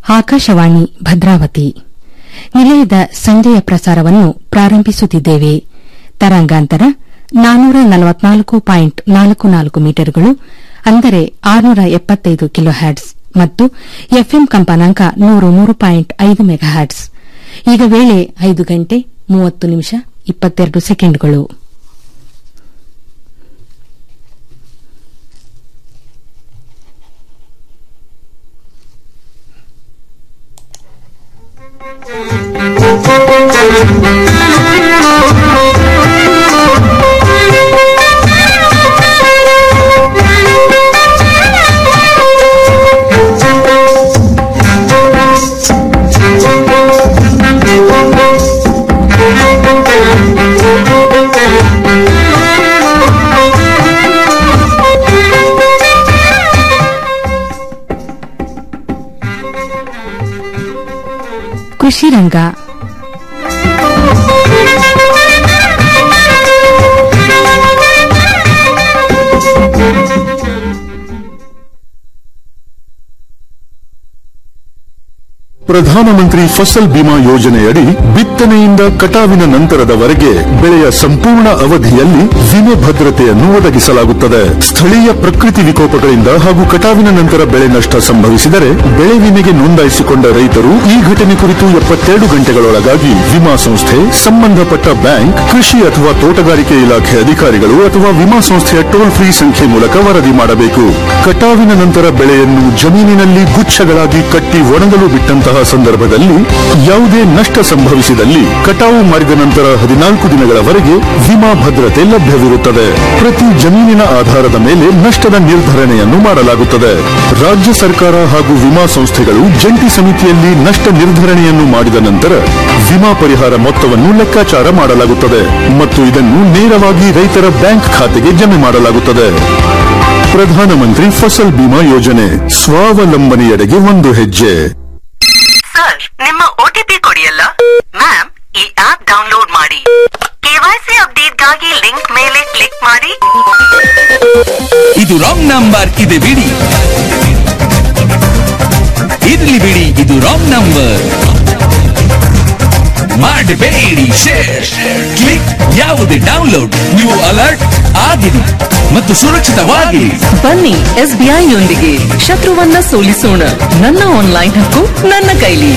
ಆಕಾಶವಾಣಿ ಭದ್ರಾವತಿ ನಿಲಯದ ಸಂಜೆಯ ಪ್ರಸಾರವನ್ನು ಪ್ರಾರಂಭಿಸುತ್ತಿದ್ದೇವೆ ತರಂಗಾಂತರ ನಾನೂರ ನಲವತ್ನಾಲ್ಕು ಪಾಯಿಂಟ್ ನಾಲ್ಕು ನಾಲ್ಕು ಮೀಟರ್ಗಳು ಅಂದರೆ ಆರುನೂರ ಎಪ್ಪತ್ತೈದು ಕಿಲೋ ಹ್ಯಾಟ್ಸ್ ಮತ್ತು ಎಫ್ಎಂ ಕಂಪನಾಂಕ ನೂರು ಮೂರು ಪಾಯಿಂಟ್ ಐದು ಮೆಗಾ ಹ್ಯಾಟ್ಸ್ ಈಗ ವೇಳೆ ಐದು ಗಂಟೆ ಮೂವತ್ತು ನಿಮಿಷ ಇಪ್ಪತ್ತೆರಡು ಸೆಕೆಂಡ್ಗಳು ಕೃಷಿ ರಂಗ ಪ್ರಧಾನಮಂತ್ರಿ ಫಸಲ್ ಬಿಮಾ ಯೋಜನೆಯಡಿ ಬಿತ್ತನೆಯಿಂದ ಕಟಾವಿನ ನಂತರದವರೆಗೆ ಬೆಳೆಯ ಸಂಪೂರ್ಣ ಅವಧಿಯಲ್ಲಿ ವಿಮೆ ಭದ್ರತೆಯನ್ನು ಒದಗಿಸಲಾಗುತ್ತದೆ ಸ್ಥಳೀಯ ಪ್ರಕೃತಿ ವಿಕೋಪಗಳಿಂದ ಹಾಗೂ ಕಟಾವಿನ ನಂತರ ಬೆಳೆ ನಷ್ಟ ಸಂಭವಿಸಿದರೆ ಬೆಳೆ ವಿಮೆಗೆ ನೋಂದಾಯಿಸಿಕೊಂಡ ರೈತರು ಈ ಘಟನೆ ಕುರಿತು ಎಪ್ಪತ್ತೆರಡು ಗಂಟೆಗಳೊಳಗಾಗಿ ವಿಮಾ ಸಂಸ್ಥೆ ಸಂಬಂಧಪಟ್ಟ ಬ್ಯಾಂಕ್ ಕೃಷಿ ಅಥವಾ ತೋಟಗಾರಿಕೆ ಇಲಾಖೆ ಅಧಿಕಾರಿಗಳು ಅಥವಾ ವಿಮಾ ಸಂಸ್ಥೆಯ ಟೋಲ್ ಫ್ರೀ ಸಂಖ್ಯೆ ಮೂಲಕ ವರದಿ ಮಾಡಬೇಕು ಕಟಾವಿನ ನಂತರ ಬೆಳೆಯನ್ನು ಜಮೀನಿನಲ್ಲಿ ಗುಚ್ಛಗಳಾಗಿ ಕಟ್ಟಿ ಒಣಗಲು ಬಿಟ್ಟಂತಹ ಸಂದರ್ಭದಲ್ಲಿ ಯಾವುದೇ ನಷ್ಟ ಸಂಭವಿಸಿದಲ್ಲಿ ಕಟಾವು ಮಾಡಿದ ನಂತರ ಹದಿನಾಲ್ಕು ದಿನಗಳವರೆಗೆ ವಿಮಾ ಭದ್ರತೆ ಲಭ್ಯವಿರುತ್ತದೆ ಪ್ರತಿ ಜಮೀನಿನ ಆಧಾರದ ಮೇಲೆ ನಷ್ಟದ ನಿರ್ಧರಣೆಯನ್ನು ಮಾಡಲಾಗುತ್ತದೆ ರಾಜ್ಯ ಸರ್ಕಾರ ಹಾಗೂ ವಿಮಾ ಸಂಸ್ಥೆಗಳು ಜಂಟಿ ಸಮಿತಿಯಲ್ಲಿ ನಷ್ಟ ನಿರ್ಧರಣೆಯನ್ನು ಮಾಡಿದ ನಂತರ ವಿಮಾ ಪರಿಹಾರ ಮೊತ್ತವನ್ನು ಲೆಕ್ಕಾಚಾರ ಮಾಡಲಾಗುತ್ತದೆ ಮತ್ತು ಇದನ್ನು ನೇರವಾಗಿ ರೈತರ ಬ್ಯಾಂಕ್ ಖಾತೆಗೆ ಜಮೆ ಮಾಡಲಾಗುತ್ತದೆ ಪ್ರಧಾನಮಂತ್ರಿ ಫಸಲ್ ಬಿಮಾ ಯೋಜನೆ ಸ್ವಾವಲಂಬನೆಯೆಡೆಗೆ ಒಂದು ಹೆಜ್ಜೆ ಸರ್ ನಿಮ್ಮ ಒಟಿಪಿ ಕೊಡಿಯಲ್ಲ ಮ್ಯಾಮ್ ಈ ಆಪ್ ಡೌನ್ಲೋಡ್ ಮಾಡಿ ಕೆವೈಸಿ ಅಪ್ಡೇಟ್ಗಾಗಿ ಲಿಂಕ್ ಮೇಲೆ ಕ್ಲಿಕ್ ಮಾಡಿ ಇದು ರಾಂಗ್ ನಂಬರ್ ಇದೆ ಬಿಡಿ ಇರ್ಲಿ ಬಿಡಿ ಇದು ರಾಂಗ್ ನಂಬರ್ ಮಾಡಬೇಡಿ ಶೇರ್ ಕ್ಲಿಕ್ ಯಾವುದೇ ಡೌನ್ಲೋಡ್ ನೀವು ಅಲರ್ಟ್ ಆಗಿರಿ ಮತ್ತು ಸುರಕ್ಷಿತವಾಗಿ ಬನ್ನಿ ಎಸ್ಬಿಐ ಯೊಂದಿಗೆ ಶತ್ರುವನ್ನ ಸೋಲಿಸೋಣ ನನ್ನ ಆನ್ಲೈನ್ ಹಕ್ಕು ನನ್ನ ಕೈಲಿ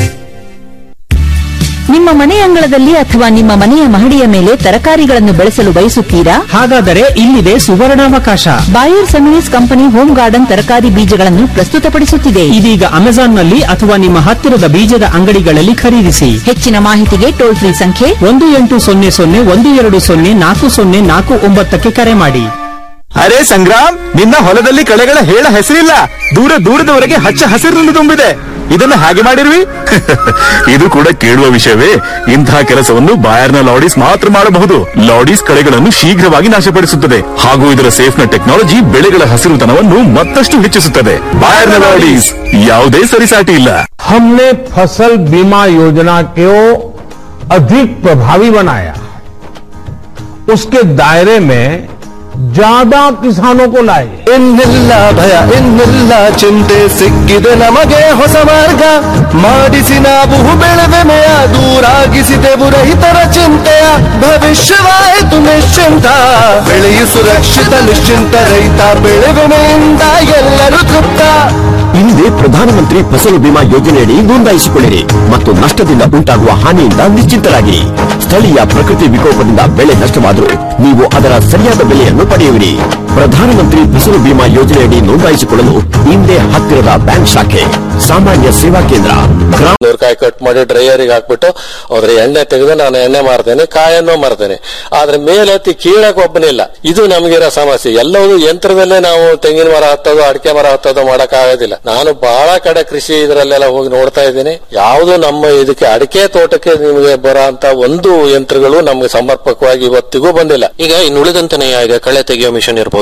ನಿಮ್ಮ ಮನೆ ಅಂಗಳದಲ್ಲಿ ಅಥವಾ ನಿಮ್ಮ ಮನೆಯ ಮಹಡಿಯ ಮೇಲೆ ತರಕಾರಿಗಳನ್ನು ಬೆಳೆಸಲು ಬಯಸುತ್ತೀರಾ ಹಾಗಾದರೆ ಇಲ್ಲಿದೆ ಸುವರ್ಣಾವಕಾಶ Bayer Seminis company home garden ತರಕಾರಿ ಬೀಜಗಳನ್ನು ಪ್ರಸ್ತುತಪಡಿಸುತ್ತಿದೆ ಇದೀಗ ಅಮೆಜಾನ್ನಲ್ಲಿ ಅಥವಾ ನಿಮ್ಮ ಹತ್ತಿರದ ಬೀಜದ ಅಂಗಡಿಗಳಲ್ಲಿ ಖರೀದಿಸಿ ಹೆಚ್ಚಿನ ಮಾಹಿತಿಗೆ ಟೋಲ್ ಫ್ರೀ ಸಂಖ್ಯೆ ಒಂದು ಎಂಟು ಸೊನ್ನೆ ಸೊನ್ನೆ ಒಂದು ಎರಡು ಸೊನ್ನೆ ನಾಲ್ಕು ಸೊನ್ನೆ ನಾಲ್ಕು ಒಂಬತ್ತಕ್ಕೆ ಕರೆ ಮಾಡಿ ಅರೆ ಸಂಗ್ರಾಮ್ ನಿನ್ನ ಹೊಲದಲ್ಲಿ ಕಳೆಗಳ ಹೇಳ ಹೆಸರಿಲ್ಲ ದೂರ ದೂರದವರೆಗೆ ಹಚ್ಚ ಹಸಿರಿನಲ್ಲಿ ತುಂಬಿದೆ ಇದನ್ನು ಹಾಗೆ ಮಾಡಿರುವಿ ಇದು ಕೂಡ ಕೇಳುವ ವಿಷಯವೇ ಇಂತಹ ಕೆಲಸವನ್ನು ಬಾಯರ್ನ ಲಾಡೀಸ್ ಮಾತ್ರ ಮಾಡಬಹುದು ಲಾಡೀಸ್ ಕಳೆಗಳನ್ನು ಶೀಘ್ರವಾಗಿ ನಾಶಪಡಿಸುತ್ತದೆ ಹಾಗೂ ಇದರ ಸೇಫ್ನ ಟೆಕ್ನಾಲಜಿ ಬೆಳೆಗಳ ಹಸಿರುತನವನ್ನು ಮತ್ತಷ್ಟು ಹೆಚ್ಚಿಸುತ್ತದೆ ಬಾಯರ್ನ ಲಾಡೀಸ್ ಯಾವುದೇ ಸರಿಸಾಟಿ ಇಲ್ಲ हमने फसल बीमा योजना को अधिक प्रभावी बनाया उसके दायरे में ज्यादा किसानों को लाए ಇನ್ನಿಲ್ಲ ಭಯ ಇನ್ನಿಲ್ಲ ಚಿಂತೆ ಸಿಕ್ಕಿದೆ ನಮಗೆ ಹೊಸ ಮಾರ್ಗ ಮಾಡಿಸಿ ನಾವು ಬೆಳೆವೆಮೆಯ ದೂರಾಗಿಸಿದೆವು ರೈತರ ಚಿಂತೆಯ ಭವಿಷ್ಯವಾಯಿತು ನಿಶ್ಚಿಂತ ಬೆಳೆಯು ಸುರಕ್ಷಿತ ನಿಶ್ಚಿಂತ ರೈತ ಬೆಳೆವೆಮೆಯಿಂದ ಎಲ್ಲರೂ ತೃಪ್ತ ಹಿಂದೆ ಪ್ರಧಾನಮಂತ್ರಿ ಫಸಲು ಬಿಮಾ ಯೋಜನೆಯಡಿ ನೋಂದಾಯಿಸಿಕೊಳ್ಳಿರಿ ಮತ್ತು ನಷ್ಟದಿಂದ ಉಂಟಾಗುವ ಹಾನಿಯಿಂದ ನಿಶ್ಚಿಂತರಾಗಿ ಸ್ಥಳೀಯ ಪ್ರಕೃತಿ ವಿಕೋಪದಿಂದ ಬೆಳೆ ನಷ್ಟವಾದರೂ ನೀವು ಅದರ ಸರಿಯಾದ ಬೆಲೆಯನ್ನು ಪಡೆಯುವಿರಿ ಪ್ರಧಾನಮಂತ್ರಿ ಫಸಲು ಬಿಮಾ ಯೋಜನೆಯಡಿ ನೋಂದಾಯಿಸಿಕೊಳ್ಳಲು ಹಿಂದೆ ಹತ್ತಿರದ ಬ್ಯಾಂಕ್ ಶಾಖೆ ಸಾಮಾನ್ಯ ಸೇವಾ ಕೇಂದ್ರ ಗ್ರಾಮ ಕಾಯಿ ಕಟ್ ಮಾಡಿ ಡ್ರೈಯರಿಗೆ ಹಾಕ್ಬಿಟ್ಟು ಅದ್ರ ಎಣ್ಣೆ ತೆಗೆದು ನಾನು ಎಣ್ಣೆ ಮಾರ್ತೇನೆ ಕಾಯನ್ನು ಮಾರ್ತೇನೆ ಆದ್ರೆ ಮೇಲೆತ್ತಿ ಕೀಳಕ್ ಒಬ್ಬನಿಲ್ಲ ಇದು ನಮಗಿರೋ ಸಮಸ್ಯೆ ಎಲ್ಲವೂ ಯಂತ್ರದಲ್ಲೇ ನಾವು ತೆಂಗಿನ ಮರ ಹತ್ತೋದು ಅಡಿಕೆ ಮರ ಹತ್ತೋದು ಮಾಡಕ್ ಆಗೋದಿಲ್ಲ ನಾನು ಬಹಳ ಕಡೆ ಕೃಷಿ ಇದರಲ್ಲೆಲ್ಲ ಹೋಗಿ ನೋಡ್ತಾ ಇದ್ದೀನಿ ಯಾವುದು ನಮ್ಮ ಇದಕ್ಕೆ ಅಡಿಕೆ ತೋಟಕ್ಕೆ ನಿಮಗೆ ಬರೋ ಅಂತ ಒಂದು ಯಂತ್ರಗಳು ನಮ್ಗೆ ಸಮರ್ಪಕವಾಗಿ ಇವತ್ತಿಗೂ ಬಂದಿಲ್ಲ ಈಗ ಇನ್ನು ಉಳಿದಂತೆ ಈಗ ಕಳೆ ತೆಗೆಯೋ ಮಿಷನ್ ಇರ್ಬೋದು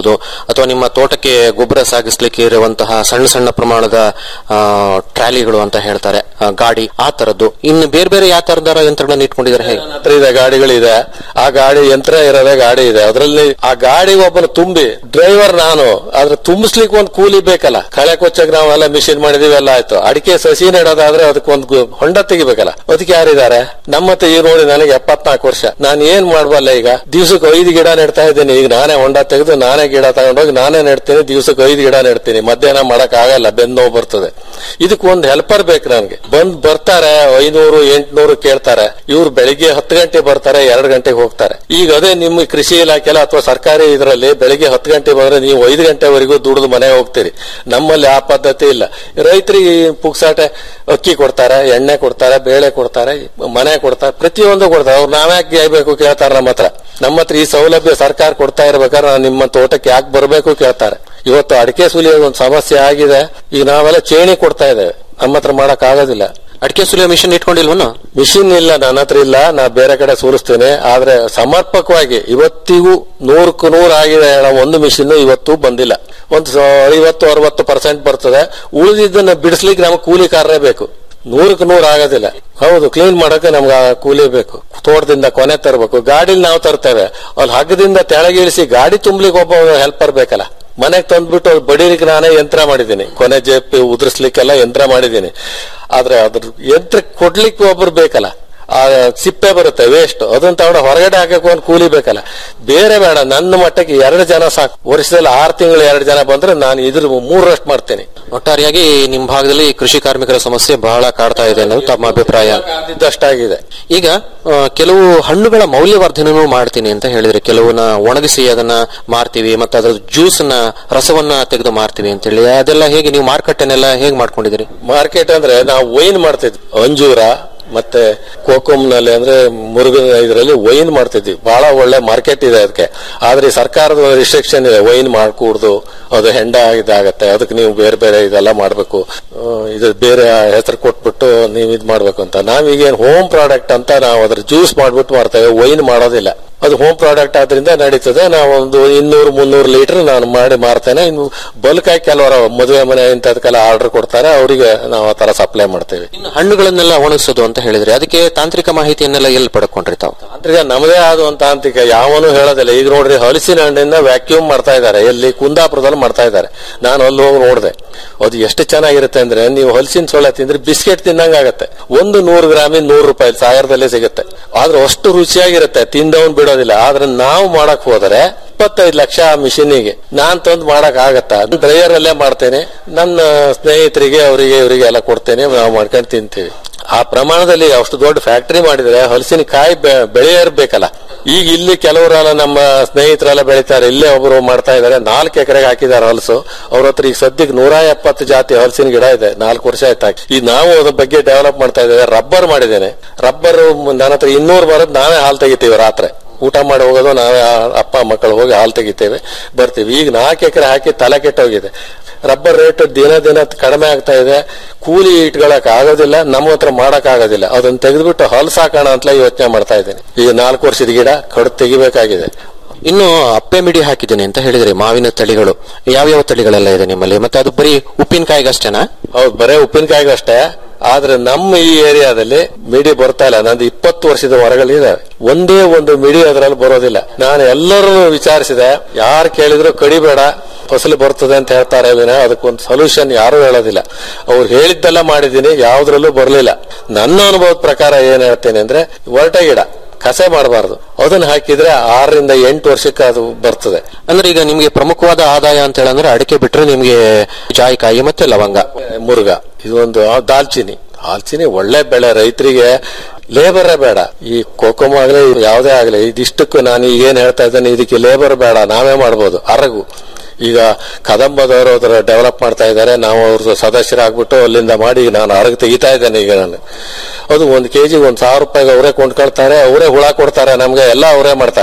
ಇರ್ಬೋದು ಅಥವಾ ನಿಮ್ಮ ತೋಟಕ್ಕೆ ಗೊಬ್ಬರ ಸಾಗಿಸ್ಲಿಕ್ಕೆ ಇರುವಂತಹ ಸಣ್ಣ ಸಣ್ಣ ಪ್ರಮಾಣದ ಆ, ಟ್ರಾಲಿಗಳು ಅಂತ ಹೇಳ್ತಾರೆ ಆ, ಗಾಡಿ ಆ ತರದ್ದು ಇನ್ನು ಬೇರೆ ಬೇರೆ ಯಾವ ತರದ ಯಂತ್ರಗಳನ್ನ ಇಟ್ಕೊಂಡಿದ್ದಾರೆ ಹೇಗೆ ಹತ್ರ ಇದೆ ಗಾಡಿಗಳಿದೆ ಆ ಗಾಡಿ ಯಂತ್ರ ಇರೋದೇ ಗಾಡಿ ಇದೆ ಅದರಲ್ಲಿ ಆ ಗಾಡಿ ಒಬ್ಬನ ತುಂಬಿ ಡ್ರೈವರ್ ನಾನು ಆದ್ರೆ ತುಂಬಿಸ್ಲಿಕ್ಕೆ ಒಂದು ಕೂಲಿ ಬೇಕಲ್ಲ ಕಳೆ ಕೊಚ್ಚಕ್ ನಾವೆಲ್ಲ ಮಿಷಿನ್ ಮಾಡಿದೀವಿ ಎಲ್ಲ ಆಯ್ತು ಅಡಿಕೆ ಸಸಿ ನೆಡೋದಾದ್ರೆ ಅದಕ್ಕೆ ಒಂದು ಹೊಂಡ ತೆಗಿಬೇಕಲ್ಲ ಅದಕ್ಕೆ ಯಾರಿದ್ದಾರೆ ನಮ್ಮತ್ತೆ ಈ ನೋಡಿ ನನಗೆ ಎಪ್ಪತ್ನಾಲ್ಕು ವರ್ಷ ನಾನು ಏನ್ ಮಾಡ್ಬಲ್ಲ ಈಗ ದಿವ್ಸಕ್ಕೆ ಐದು ಗಿಡ ನೆಡ್ತಾ ಇದ್ದೀನಿ ಈಗ ನಾನೇ ಹೊಂಡ ತೆಗೆದು ನಾನೇ ಗಿಡ ತಗೊಂಡೋಗಿ ನಾನೇ ನೆಡ್ತೀನಿ ದಿವ್ಸಕ್ಕೆ ಐದು ಗಿಡ ನೆಡ್ತೀನಿ ಮಧ್ಯಾಹ್ನ ಮಾಡಕ್ ಆಗಲ್ಲ ಬೆನ್ನು ನೋವು ಬರ್ತದೆ ಇದಕ್ಕೆ ಒಂದು ಹೆಲ್ಪರ್ ಬೇಕು ನನಗೆ ಬಂದ್ ಬರ್ತಾರೆ ಐನೂರು ಎಂಟ್ನೂರು ಕೇಳ್ತಾರೆ ಇವ್ರು ಬೆಳಿಗ್ಗೆ ಹತ್ತು ಗಂಟೆ ಬರ್ತಾರೆ ಎರಡು ಗಂಟೆಗೆ ಹೋಗ್ತಾರೆ ಈಗ ಅದೇ ನಿಮ್ಮ ಕೃಷಿ ಇಲಾಖೆಲ್ಲ ಅಥವಾ ಸರ್ಕಾರಿ ಇದರಲ್ಲಿ ಬೆಳಿಗ್ಗೆ ಹತ್ತು ಗಂಟೆ ಬಂದ್ರೆ ನೀವು ಐದು ಗಂಟೆವರೆಗೂ ದುಡಿದು ಮನೆಗೆ ಹೋಗ್ತೀರಿ ನಮ್ಮಲ್ಲಿ ಆ ಪದ್ಧತಿ ಇಲ್ಲ ರೈತರಿಗೆ ಪುಕ್ಸಾಟೆ ಅಕ್ಕಿ ಕೊಡ್ತಾರೆ ಎಣ್ಣೆ ಕೊಡ್ತಾರೆ ಬೇಳೆ ಕೊಡ್ತಾರೆ ಮನೆ ಕೊಡ್ತಾರೆ ಪ್ರತಿಯೊಂದು ಕೊಡ್ತಾರೆ ಅವ್ರು ನಾವ್ಯಾಕೆ ಗೆಯ್ಬೇಕು ಕೇಳ್ತಾರೆ ನಮ್ಮ ಹತ್ರ ನಮ್ಮ ಹತ್ರ ಈ ಸೌಲಭ್ಯ ಸರ್ಕಾರ ಕೊಡ್ತಾ ಇರ್ಬೇಕಾದ್ರೆ ನಾನು ನಿಮ್ಮ ತೋಟಕ್ಕೆ ಯಾಕೆ ಬರಬೇಕು ಕೇಳ್ತಾರೆ ಇವತ್ತು ಅಡಿಕೆ ಸುಲಿಯೋದು ಒಂದು ಸಮಸ್ಯೆ ಆಗಿದೆ ಈಗ ನಾವೆಲ್ಲ ಚೇಣಿ ಕೊಡ್ತಾ ಇದ್ದೇವೆ ನಮ್ಮ ಹತ್ರ ಮಾಡಕ್ ಆಗೋದಿಲ್ಲ ಅಡಿಕೆ ಸುಲಿಯೋ ಮಿಷನ್ ಇಟ್ಕೊಂಡಿಲ್ವನು ಮಿಷಿನ್ ಇಲ್ಲ ನನ್ನ ಹತ್ರ ಇಲ್ಲ ನಾ ಬೇರೆ ಕಡೆ ಸೂರಿಸ್ತೇನೆ ಆದ್ರೆ ಸಮರ್ಪಕವಾಗಿ ಇವತ್ತಿಗೂ ನೂರಕ್ಕೂ ನೂರು ಆಗಿದೆ ಹೇಳೋ ಒಂದು ಮಿಷಿನ್ ಇವತ್ತು ಬಂದಿಲ್ಲ ಒಂದು ಸ- ಐವತ್ತು ಅರವತ್ತು ಪರ್ಸೆಂಟ್ ಬರ್ತದೆ ಉಳಿದಿದ್ದನ್ನ ಬಿಡಿಸ್ಲಿಕ್ಕೆ ನಮಗೆ ಕೂಲಿಕಾರರೇ ಬೇಕು ನೂರಕ್ಕೆ ನೂರು ಆಗೋದಿಲ್ಲ ಹೌದು ಕ್ಲೀನ್ ಮಾಡಕ್ಕೆ ನಮ್ಗೆ ಆ ಕೂಲಿ ಬೇಕು ತೋಟದಿಂದ ಕೊನೆ ತರಬೇಕು ಗಾಡಿಲಿ ನಾವು ತರ್ತೇವೆ ಅಲ್ಲಿ ಹಗ್ಗದಿಂದ ಕೆಳಗಿಳಿಸಿ ಗಾಡಿ ತುಂಬ್ಲಿಕ್ಕೆ ಒಬ್ಬ ಹೆಲ್ಪರ್ ಬೇಕಲ್ಲ ಮನೆಗೆ ತಂದ್ಬಿಟ್ಟು ಅದ್ ಬಡೀಲಿಕ್ಕೆ ನಾನೇ ಯಂತ್ರ ಮಾಡಿದ್ದೀನಿ ಕೊನೆ ಜೇಪಿ ಉದುರಿಸ್ಲಿಕ್ಕೆಲ್ಲ ಯಂತ್ರ ಮಾಡಿದ್ದೀನಿ ಆದ್ರೆ ಅದ್ರ ಯಂತ್ರ ಕೊಡ್ಲಿಕ್ಕೆ ಒಬ್ರು ಬೇಕಲ್ಲ ಆ ಸಿಪ್ಪೆ ಬರುತ್ತೆ ವೇಸ್ಟ್ ಅದನ್ನ ತಗೊಂಡು ಹೊರಗಡೆ ಹಾಕಕ್ಕೆ ಒಂದು ಕೂಲಿ ಬೇಕಲ್ಲ ಬೇರೆ ಬೇಡ ನನ್ನ ಮಟ್ಟಕ್ಕೆ ಎರಡು ಜನ ಸಾಕು ವರ್ಷದಲ್ಲಿ ಆರು ತಿಂಗಳು ಎರಡು ಜನ ಬಂದ್ರೆ ನಾನು ಇದ್ರ ಮೂರರಷ್ಟು ಮಾಡ್ತೇನೆ ಒಟ್ಟಾರೆಯಾಗಿ ನಿಮ್ಮ ಭಾಗದಲ್ಲಿ ಕೃಷಿ ಕಾರ್ಮಿಕರ ಸಮಸ್ಯೆ ಬಹಳ ಕಾಡ್ತಾ ಇದೆ ಅನ್ನೋದು ತಮ್ಮ ಅಭಿಪ್ರಾಯ ಇದ್ದಷ್ಟಾಗಿದೆ ಈಗ ಆ, ಕೆಲವು ಹಣ್ಣುಗಳ ಮೌಲ್ಯವರ್ಧನೆನೂ ಮಾಡ್ತೀನಿ ಅಂತ ಹೇಳಿದ್ರೆ ಕೆಲವನ್ನ ಒಣಗಿಸಿ ಅದನ್ನ ಮಾರ್ತೀವಿ ಮತ್ತೆ ಅದ್ರ ಜ್ಯೂಸ್ ನ ರಸವನ್ನ ತೆಗೆದು ಮಾರ್ತೀವಿ ಅಂತ ಹೇಳಿ ಅದೆಲ್ಲ ಹೇಗೆ ನೀವು ಮಾರುಕಟ್ಟೆನೆಲ್ಲ ಹೇಗೆ ಮಾಡ್ಕೊಂಡಿದ್ದೀರಿ ಮಾರ್ಕೆಟ್ ಅಂದ್ರೆ ನಾವು ವೈನ್ ಮಾಡ್ತಿದ್ವಿ ಅಂಜೂರ ಮತ್ತೆ ಕೋಕಮ್ನಲ್ಲಿ ಅಂದ್ರೆ ಮುರುಗನ ಇದರಲ್ಲಿ ವೈನ್ ಮಾಡ್ತಿದ್ವಿ ಬಹಳ ಒಳ್ಳೆ ಮಾರ್ಕೆಟ್ ಇದೆ ಅದಕ್ಕೆ ಆದ್ರೆ ಈ ಸರ್ಕಾರದ ರಿಸ್ಟ್ರಿಕ್ಷನ್ ಇದೆ ವೈನ್ ಮಾಡ್ಕೂಡ್ದು ಅದು ಹೆಂಡ ಇದಾಗತ್ತೆ ಅದಕ್ಕೆ ನೀವು ಬೇರೆ ಬೇರೆ ಇದೆಲ್ಲ ಮಾಡ್ಬೇಕು ಆ, ಇದು ಬೇರೆ ಹೆಸರು ಕೊಟ್ಬಿಟ್ಟು ನೀವು ಇದ್ ಮಾಡ್ಬೇಕು ಅಂತ ನಾವೀಗೇನು ಹೋಮ್ ಪ್ರಾಡಕ್ಟ್ ಅಂತ ನಾವು ಅದ್ರ ಜ್ಯೂಸ್ ಮಾಡ್ಬಿಟ್ಟು ಮಾಡ್ತೇವೆ ವೈನ್ ಮಾಡೋದಿಲ್ಲ ಅದು ಹೋಮ್ ಪ್ರಾಡಕ್ಟ್ ಆದ್ರಿಂದ ನಡೀತದೆ ನಾವು ಒಂದು ಇನ್ನೂರು ಮುನ್ನೂರು ಲೀಟರ್ ನಾನು ಮಾಡಿ ಮಾರ್ತೇನೆ ಇನ್ನು ಬಲ್ಕ್ ಆಗಿ ಕೆಲವರು ಮದುವೆ ಮನೆ ಇಂಥದಕ್ಕೆಲ್ಲ ಆರ್ಡರ್ ಕೊಡ್ತಾರೆ ಅವರಿಗೆ ನಾವು ಆ ತರ ಸಪ್ಲೈ ಮಾಡ್ತೇವೆ ಇನ್ನು ಹಣ್ಣುಗಳನ್ನೆಲ್ಲ ಒಣಗಿಸೋದು ಅಂತ ಹೇಳಿದ್ರೆ ಅದಕ್ಕೆ ತಾಂತ್ರಿಕ ಮಾಹಿತಿಯನ್ನೆಲ್ಲ ಎಲ್ಲಿ ಪಡ್ಕೊಂಡ್ರಿ ತಾವು ತಾಂತ್ರಿಕ ನಮ್ಮದೇ ಆದಂತ ತಾಂತ್ರಿಕ ಯಾವನು ಹೇಳೋದಿಲ್ಲ ಈಗ ನೋಡ್ರಿ ಹಲಸಿನ ಹಣ್ಣಿಂದ ವ್ಯಾಕ್ಯೂಮ್ ಮಾಡ್ತಾ ಇದ್ದಾರೆ ಎಲ್ಲಿ ಕುಂದಾಪುರದಲ್ಲಿ ಮಾಡ್ತಾ ಇದ್ದಾರೆ ನಾನು ಅಲ್ಲಿ ಹೋಗಿ ನೋಡಿದೆ ಅದು ಎಷ್ಟು ಚೆನ್ನಾಗಿರುತ್ತೆ ಅಂದ್ರೆ ನೀವು ಹಲಸಿನ ಸೊಳ್ಳೆ ತಿಂದ್ರೆ ಬಿಸ್ಕೆಟ್ ತಿನ್ನಂಗ ಆಗತ್ತೆ ಒಂದು ನೂರು ಗ್ರಾಮಿನ ನೂರು ರೂಪಾಯಿ ಸಾವಿರದಲ್ಲೇ ಸಿಗುತ್ತೆ ಆದ್ರೆ ಅಷ್ಟು ರುಚಿಯಾಗಿರುತ್ತೆ ತಿಂದವನ್ ಬಿಡೋದಿಲ್ಲ ಆದ್ರೆ ನಾವು ಮಾಡಕ್ ಹೋದರೆ ಇಪ್ಪತ್ತೈದು ಲಕ್ಷ ಮಿಷಿನಿಗೆ ನಾನ್ ತಂದು ಮಾಡಕ್ ಆಗತ್ತಾ ಡ್ರೈಯರ್ ಅಲ್ಲೇ ಮಾಡ್ತೇನೆ ನನ್ನ ಸ್ನೇಹಿತರಿಗೆ ಅವರಿಗೆ ಇವರಿಗೆ ಎಲ್ಲ ಕೊಡ್ತೇನೆ ನಾವು ಮಾಡ್ಕೊಂಡು ತಿಂತೀವಿ ಆ ಪ್ರಮಾಣದಲ್ಲಿ ಅಷ್ಟು ದೊಡ್ಡ ಫ್ಯಾಕ್ಟರಿ ಮಾಡಿದ್ರೆ ಹಲಸಿನ ಕಾಯಿ ಬೆಳೆಯ ಇರ್ಬೇಕಲ್ಲ ಈಗ ಇಲ್ಲಿ ಕೆಲವರೆಲ್ಲ ನಮ್ಮ ಸ್ನೇಹಿತರೆಲ್ಲ ಬೆಳಿತಾರೆ ಇಲ್ಲೇ ಒಬ್ರು ಮಾಡ್ತಾ ಇದಾರೆ ನಾಲ್ಕು ಎಕರೆಗೆ ಹಾಕಿದ್ದಾರೆ ಹಲಸು ಅವ್ರ ಹತ್ರ ಈಗ ಸದ್ಯಕ್ಕೆ ನೂರ ಎಪ್ಪತ್ತು ಜಾತಿ ಹಲಸಿನ ಗಿಡ ಇದೆ ನಾಲ್ಕು ವರ್ಷ ಆಯ್ತು ಹಾಕಿ ಈಗ ನಾವು ಅದ್ರ ಬಗ್ಗೆ ಡೆವಲಪ್ ಮಾಡ್ತಾ ಇದ್ದೇವೆ ರಬ್ಬರ್ ಮಾಡಿದ್ದೇನೆ ರಬ್ಬರ್ ನನ್ನ ಹತ್ರ ಇನ್ನೂರು ಬರೋದು ನಾವೇ ಹಾಲು ತೆಗಿತೀವಿ ರಾತ್ರಿ ಊಟ ಮಾಡಿ ಹೋಗೋದು ನಾವೇ ಆ- ಅಪ್ಪ ಮಕ್ಕಳು ಹೋಗಿ ಹಾಲು ತೆಗಿತೇವೆ ಬರ್ತೀವಿ ಈಗ ನಾಲ್ಕು ಎಕರೆ ಹಾಕಿ ತಲೆ ಕೆಟ್ಟೋಗಿದೆ ರಬ್ಬರ್ ರೇಟ್ ದಿನ ದಿನ ಕಡಿಮೆ ಆಗ್ತಾ ಇದೆ ಕೂಲಿ ಇಟ್ಕೊಳಕ್ ಆಗೋದಿಲ್ಲ ನಮ್ಮ ಹತ್ರ ಮಾಡಕ್ ಆಗೋದಿಲ್ಲ ಅದನ್ನ ತೆಗೆದ್ಬಿಟ್ಟು ಹೊಲ ಸಾಕೋಣ ಅಂತ ಯೋಚನೆ ಮಾಡ್ತಾ ಇದ್ದೀನಿ ಈಗ ನಾಲ್ಕು ವರ್ಷದ ಗಿಡ ಕಡ್ದು ತೆಗಿಬೇಕಾಗಿದೆ ಇನ್ನು ಅಪ್ಪೆ ಮಿಡಿ ಹಾಕಿದ್ದೀನಿ ಅಂತ ಹೇಳಿದ್ರಿ ಮಾವಿನ ತಳಿಗಳು ಯಾವ್ಯಾವ ತಳಿಗಳೆಲ್ಲ ಇದೆ ನಿಮ್ಮಲ್ಲಿ ಮತ್ತೆ ಅದು ಬರೀ ಉಪ್ಪಿನಕಾಯಿಗಷ್ಟೇನಾ ಹೌದು ಬರೇ ಉಪ್ಪಿನಕಾಯಿಗಷ್ಟೇ ಆದ್ರೆ ನಮ್ಮ ಈ ಏರಿಯಾದಲ್ಲಿ ಮಿಡಿ ಬರ್ತಾ ಇಲ್ಲ ನಂದು ಇಪ್ಪತ್ತು ವರ್ಷದ ಹೊರಗಳಿದಾವೆ ಒಂದೇ ಒಂದು ಮಿಡಿ ಅದರಲ್ಲಿ ಬರೋದಿಲ್ಲ ನಾನು ಎಲ್ಲರನ್ನು ವಿಚಾರಿಸಿದೆ ಯಾರು ಕೇಳಿದ್ರು ಕಡಿಬೇಡ ಫಸಲು ಬರ್ತದೆ ಅಂತ ಹೇಳ್ತಾರೆ ವಿನ ಅದಕ್ಕೊಂದು ಸೊಲ್ಯೂಷನ್ ಯಾರು ಹೇಳೋದಿಲ್ಲ ಅವ್ರು ಹೇಳಿದ್ದೆಲ್ಲ ಮಾಡಿದ್ದೀನಿ ಯಾವ್ದ್ರಲ್ಲೂ ಬರಲಿಲ್ಲ ನನ್ನ ಅನುಭವದ ಪ್ರಕಾರ ಏನ್ ಹೇಳ್ತೇನೆ ಅಂದ್ರೆ ಒರಟೆ ಗಿಡ ಕಸೆ ಮಾಡಬಾರ್ದು ಅದನ್ನ ಹಾಕಿದ್ರೆ ಆರರಿಂದ ಎಂಟು ವರ್ಷಕ್ಕೆ ಅದು ಬರ್ತದೆ ಅಂದ್ರೆ ಈಗ ನಿಮ್ಗೆ ಪ್ರಮುಖವಾದ ಆದಾಯ ಅಂತ ಹೇಳಂದ್ರೆ ಅಡಿಕೆ ಬಿಟ್ರೆ ನಿಮ್ಗೆ ಜಾಯಿಕಾಯಿ ಮತ್ತೆ ಲವಂಗ ಮುರುಗ ಇದೊಂದು ಆ ದಾಲ್ಚಿನಿ ದಾಲ್ಚಿನಿ ಒಳ್ಳೆ ಬೆಳೆ ರೈತರಿಗೆ ಲೇಬರೇ ಬೇಡ ಈ ಕೋಕೋಮ ಆಗ್ಲಿ ಯಾವುದೇ ಆಗ್ಲಿ ಇದಿಷ್ಟಕ್ಕೂ ನಾನು ಈಗ ಏನ್ ಹೇಳ್ತಾ ಇದ್ದೇನೆ ಇದಕ್ಕೆ ಲೇಬರ್ ಬೇಡ ನಾವೇ ಮಾಡ್ಬೋದು ಅರಗು ಈಗ ಕದಂಬದವರು ಅದರ ಡೆವಲಪ್ ಮಾಡ್ತಾ ಇದ್ದಾರೆ ನಾವು ಅವ್ರದ್ದು ಸದಸ್ಯರಾಗ್ಬಿಟ್ಟು ಅಲ್ಲಿಂದ ಮಾಡಿ ನಾನು ಅರಗು ತೆಗಿತಾ ಇದ್ದೇನೆ ಈಗ ನಾನು ಅದು ಒಂದು ಕೆಜಿ ಒಂದ್ ಸಾವಿರ ರೂಪಾಯಿಗೆ ಅವರೇ ಕೊಂಡ್ಕೊಳ್ತಾರೆ ಅವರೇ ಹುಳ ಕೊಡ್ತಾರೆ ನಮ್ಗೆ ಎಲ್ಲ ಅವರೇ ಮಾಡ್ತಾರೆ